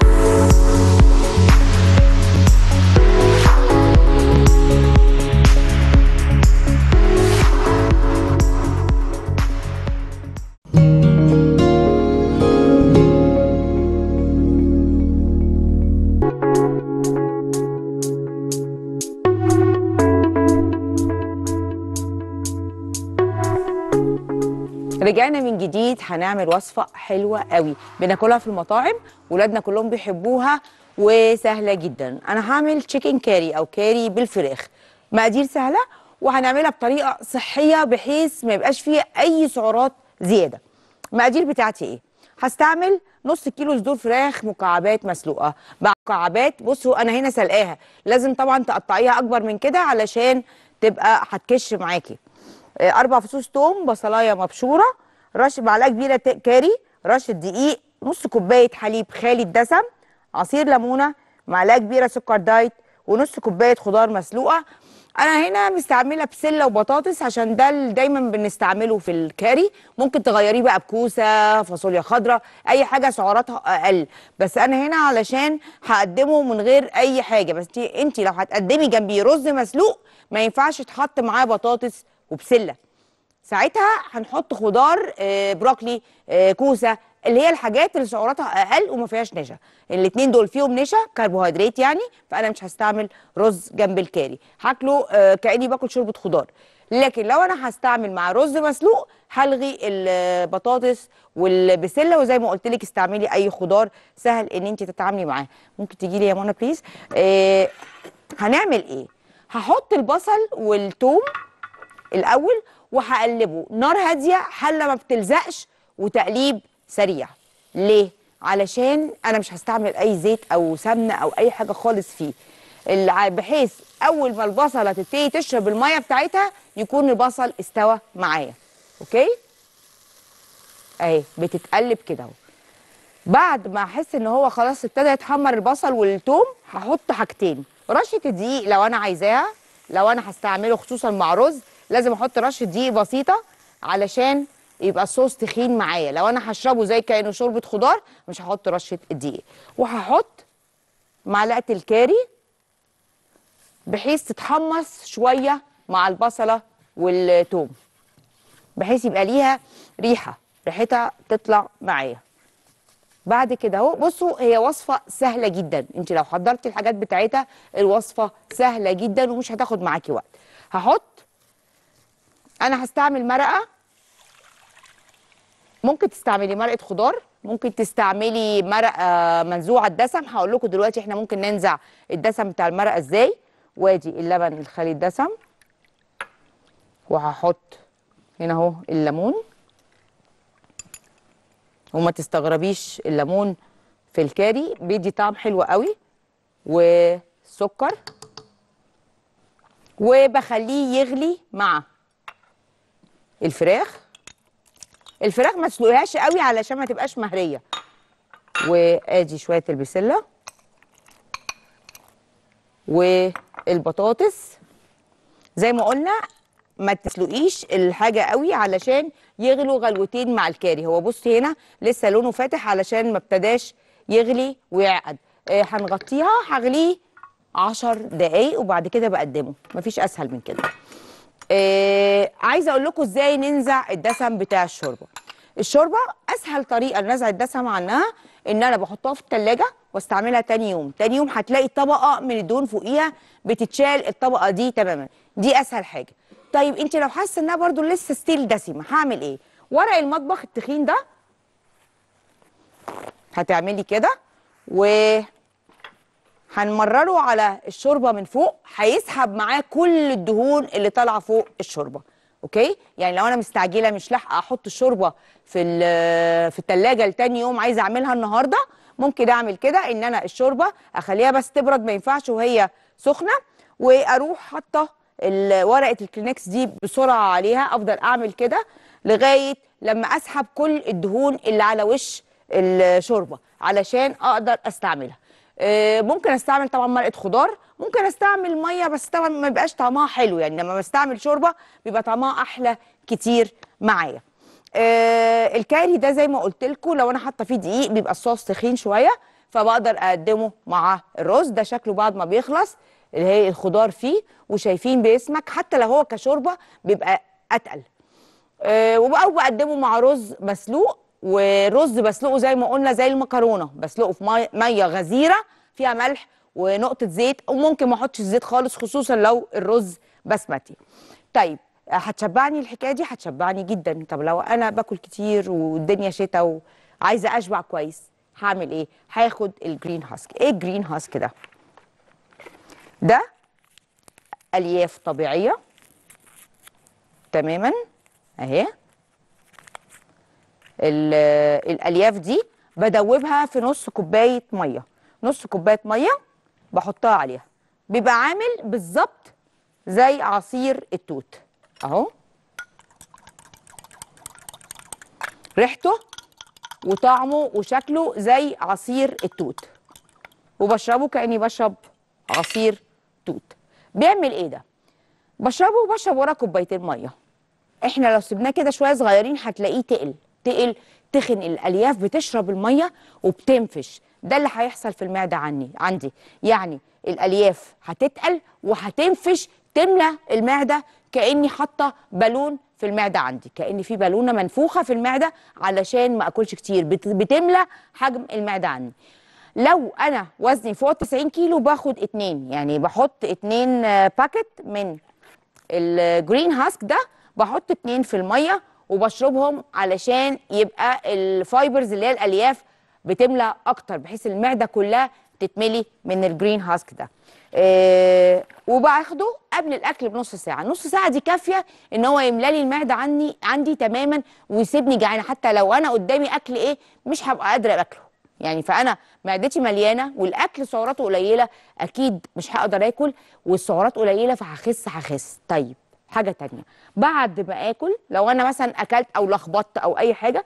رجعنا من جديد هنعمل وصفة حلوة قوي بناكلها في المطاعم ولادنا كلهم بيحبوها وسهلة جدا أنا هعمل تشيكن كاري أو كاري بالفراخ مقادير سهلة وهنعملها بطريقة صحية بحيث ما يبقاش فيها أي سعرات زيادة المقادير بتاعتي إيه؟ هستعمل نص كيلو صدور فراخ مكعبات مسلوقه مكعبات بصوا انا هنا سلقاها لازم طبعا تقطعيها اكبر من كده علشان تبقى هتكش معاكي آه، اربع فصوص توم بصلايه مبشوره رش معلقه كبيره ت- كاري رشه دقيق نص كوبايه حليب خالي الدسم عصير ليمونه معلقه كبيره سكر دايت ونص كوبايه خضار مسلوقه انا هنا مستعمله بسله وبطاطس عشان ده اللي دايما بنستعمله في الكاري ممكن تغيريه بقى بكوسه فاصوليا خضراء اي حاجه سعراتها اقل بس انا هنا علشان هقدمه من غير اي حاجه بس انت لو هتقدمي جنبيه رز مسلوق ما ينفعش تحط معاه بطاطس وبسله ساعتها هنحط خضار آه، بروكلي آه، كوسه اللي هي الحاجات اللي سعراتها اقل وما فيهاش نشا الاثنين دول فيهم نشا كربوهيدرات يعني فانا مش هستعمل رز جنب الكاري هاكله آه، كاني باكل شوربه خضار لكن لو انا هستعمل مع رز مسلوق هلغي البطاطس والبسله وزي ما قلت لك استعملي اي خضار سهل ان انت تتعاملي معاه ممكن تيجي لي يا منى بليز آه هنعمل ايه هحط البصل والثوم الاول وهقلبه نار هاديه حله ما بتلزقش وتقليب سريع ليه علشان انا مش هستعمل اي زيت او سمنه او اي حاجه خالص فيه الع- بحيث اول ما البصله تبتدي تشرب الميه بتاعتها يكون البصل استوى معايا اوكي اهي بتتقلب كده اهو بعد ما احس ان هو خلاص ابتدى يتحمر البصل والثوم هحط حاجتين رشه الدقيق لو انا عايزاها لو انا هستعمله خصوصا مع رز لازم احط رشه دقيق بسيطه علشان يبقى الصوص تخين معايا لو انا هشربه زي كانه شوربه خضار مش هحط رشه الدقيق وهحط معلقه الكاري بحيث تتحمص شويه مع البصله والثوم بحيث يبقى ليها ريحه ريحتها تطلع معايا بعد كده اهو بصوا هي وصفه سهله جدا انت لو حضرتي الحاجات بتاعتها الوصفه سهله جدا ومش هتاخد معاكي وقت هحط انا هستعمل مرقه ممكن تستعملي مرقه خضار ممكن تستعملي مرقه منزوعه الدسم هقول لكم دلوقتي احنا ممكن ننزع الدسم بتاع المرقه ازاي وادي اللبن الخالي الدسم وهحط هنا اهو الليمون وما تستغربيش الليمون في الكاري بيدي طعم حلو قوي وسكر وبخليه يغلي مع الفراخ الفراخ ما تسلقيهاش قوي علشان ما تبقاش مهريه وادي شويه البسله والبطاطس زي ما قلنا ما تسلقيش الحاجه قوي علشان يغلوا غلوتين مع الكاري هو بصي هنا لسه لونه فاتح علشان ما ابتداش يغلي ويعقد آه، هنغطيها هغليه 10 دقايق وبعد كده بقدمه مفيش اسهل من كده آه عايزه اقول لكم ازاي ننزع الدسم بتاع الشوربه الشوربه اسهل طريقه لنزع الدسم عنها ان انا بحطها في التلاجة واستعملها تاني يوم تاني يوم هتلاقي طبقه من الدهون فوقيها بتتشال الطبقه دي تماما دي اسهل حاه طيب انت لو حاسه انها برضو لسه ستيل دسمه هعمل ايه ورق المطبخ التخين ده هتعملي كده و هنمرره على الشوربه من فوق هيسحب معاه كل الدهون اللي طالعه فوق الشوربه اوكي يعني لو انا مستعجله مش لاحقه احط الشوربه في ال- في الثلاجه لتاني يوم عايزه اعملها النهارده ممكن اعمل كده ان انا الشوربه اخليها بس تبرد ما ينفعش وهي سخنه واروح حاطه ال- ورقه الكلينكس دي بسرعه عليها افضل اعمل كده لغايه لما اسحب كل الدهون اللي على وش الشوربه علشان اقدر استعملها آه، ممكن استعمل طبعا مرقه خضار ممكن استعمل ميه بس طبعا ما بيبقاش طعمها حلو يعني لما بستعمل شوربه بيبقى طعمها احلى كتير معايا آه، الكاري ده زي ما قلت لكم لو انا حاطه فيه دقيق بيبقى الصوص تخين شويه فبقدر اقدمه مع الرز ده شكله بعد ما بيخلص اللي هي الخضار فيه وشايفين بيسمك حتى لو هو كشوربه بيبقى اتقل آه، وبقى بقدمه مع رز مسلوق ورز بسلقه زي ما قلنا زي المكرونه بسلقه في مي- ميه غزيره فيها ملح ونقطه زيت وممكن ما احطش الزيت خالص خصوصا لو الرز بسمتي طيب آه، هتشبعني الحكايه دي هتشبعني جدا طب لو انا باكل كتير والدنيا شتاء وعايزه اشبع كويس هعمل ايه هاخد الجرين هاسك ايه الجرين هاسك ده ده الياف طبيعيه تماما اهي ال- الالياف دي بدوبها في نص كوبايه ميه نص كوبايه ميه بحطها عليها بيبقى عامل بالظبط زي عصير التوت اهو ريحته وطعمه وشكله زي عصير التوت وبشربه كاني بشرب عصير توت بيعمل ايه ده بشربه وبشرب ورا كوبايتين ميه احنا لو سيبناه كده شويه صغيرين هتلاقيه تقل تقل تخن الالياف بتشرب الميه وبتنفش ده اللي هيحصل في المعده عني عندي يعني الالياف هتتقل وهتنفش تملى المعده كاني حاطه بالون في المعده عندي كان في بالونه منفوخه في المعده علشان ما اكلش كتير بت- بتملى حجم المعده عندي لو انا وزني فوق 90 كيلو باخد اتنين يعني بحط اتنين آه، باكت من الجرين هاسك ده بحط اتنين في الميه وبشربهم علشان يبقى الفايبرز اللي هي الالياف بتملى اكتر بحيث المعده كلها تتملي من الجرين هاسك ده إيه وباخده قبل الاكل بنص ساعه نص ساعه دي كافيه ان هو يملى لي المعده عني عندي تماما ويسيبني جعانه حتى لو انا قدامي اكل ايه مش هبقى قادره اكله يعني فانا معدتي مليانه والاكل سعراته قليله اكيد مش هقدر اكل والسعرات قليله فهخس هخس طيب حاجه تانية بعد ما اكل لو انا مثلا اكلت او لخبطت او اي حاجه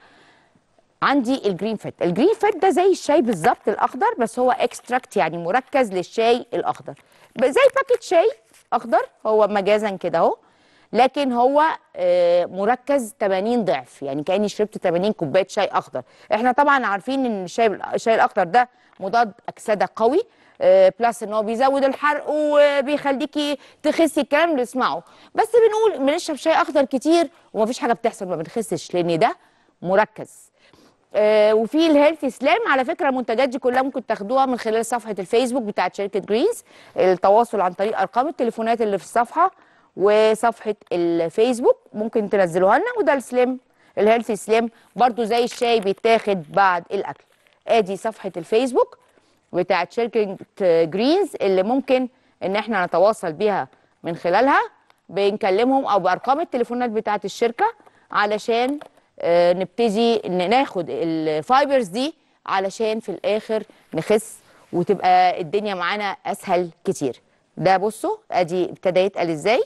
عندي الجرين فات الجرين فات ده زي الشاي بالظبط الاخضر بس هو اكستراكت يعني مركز للشاي الاخضر ب- زي باكيت شاي اخضر هو مجازا كده اهو لكن هو آه، مركز 80 ضعف يعني كاني شربت 80 كوبايه شاي اخضر احنا طبعا عارفين ان الشاي الشاي الاخضر ده مضاد اكسده قوي آه، بلس ان هو بيزود الحرق وبيخليكي تخسي الكلام اللي بنسمعه بس بنقول بنشرب شاي اخضر كتير ومفيش حاجه بتحصل ما بنخسش لان ده مركز آه، وفي الهيلثي سلام على فكره المنتجات دي كلها ممكن تاخدوها من خلال صفحه الفيسبوك بتاعت شركه جرينز التواصل عن طريق ارقام التليفونات اللي في الصفحه وصفحه الفيسبوك ممكن تنزلوها لنا وده السلام الهيلثي سلام برضو زي الشاي بيتاخد بعد الاكل ادي صفحه الفيسبوك بتاعت شركه جرينز اللي ممكن ان احنا نتواصل بيها من خلالها بنكلمهم او بارقام التليفونات بتاعت الشركه علشان آه، نبتدي ن- ناخد الفايبرز دي علشان في الاخر نخس وتبقى الدنيا معانا اسهل كتير ده بصوا ادي ابتدى يتقل ازاي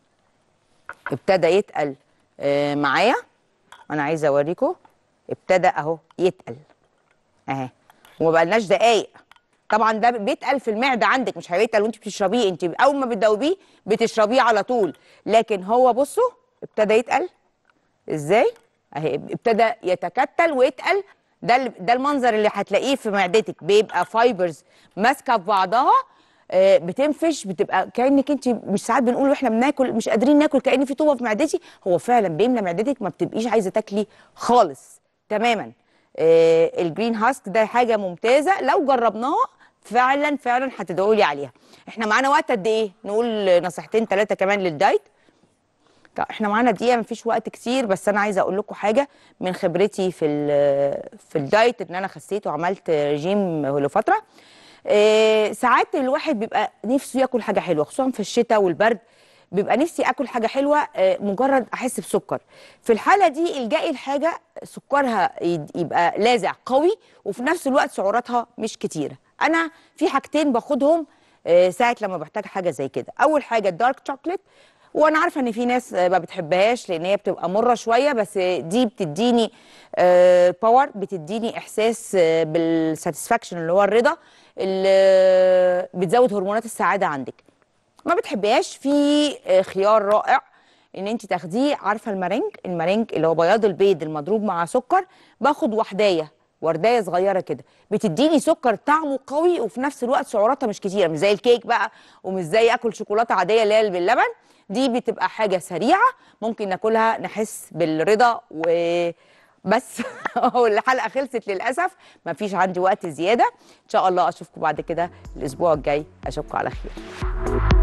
ابتدى يتقل آه، معايا انا عايزه اوريكم ابتدى اهو يتقل اهي وما بقالناش دقايق طبعا ده بيتقل في المعده عندك مش هيتقل وانت بتشربيه انت اول ما بتدوبيه بتشربيه على طول لكن هو بصوا ابتدى يتقل ازاي اهي ابتدى يتكتل ويتقل ده ال- ده المنظر اللي هتلاقيه في معدتك بيبقى فايبرز ماسكه في بعضها آه، بتنفش بتبقى كانك انت مش ساعات بنقول واحنا بناكل مش قادرين ناكل كان في طوبه في معدتي هو فعلا بيملى معدتك ما بتبقيش عايزه تاكلي خالص تماما آه، الجرين هاسك ده حاجه ممتازه لو جربناها فعلا فعلا هتدعوا لي عليها احنا معانا وقت قد ايه نقول نصيحتين ثلاثه كمان للدايت طب احنا معانا دقيقه مفيش وقت كتير بس انا عايزه اقول لكم حاجه من خبرتي في ال- في الدايت ان انا خسيت وعملت رجيم لفتره إيه ساعات الواحد بيبقى نفسه ياكل حاجه حلوه خصوصا في الشتاء والبرد بيبقى نفسي اكل حاجه حلوه آه، مجرد احس بسكر في الحاله دي الجائي الحاجه سكرها يد- يبقى لاذع قوي وفي نفس الوقت سعراتها مش كتيره انا في حاجتين باخدهم آه، ساعه لما بحتاج حاجه زي كده اول حاجه الدارك شوكليت وانا عارفه ان في ناس آه، ما بتحبهاش لان هي بتبقى مره شويه بس آه، دي بتديني باور بتديني احساس آه، بالساتسفاكشن اللي هو الرضا اللي بتزود هرمونات السعاده عندك ما بتحبيهاش في آه، خيار رائع ان انت تاخديه عارفه المارينج المارينج اللي هو بياض البيض المضروب مع سكر باخد وحدايه وردايه صغيره كده بتديني سكر طعمه قوي وفي نفس الوقت سعراتها مش كتيره مش زي الكيك بقى ومش زي اكل شوكولاته عاديه اللي هي باللبن دي بتبقى حاجه سريعه ممكن ناكلها نحس بالرضا و بس هو الحلقه خلصت للاسف مفيش عندي وقت زياده ان شاء الله اشوفكم بعد كده الاسبوع الجاي اشوفكم على خير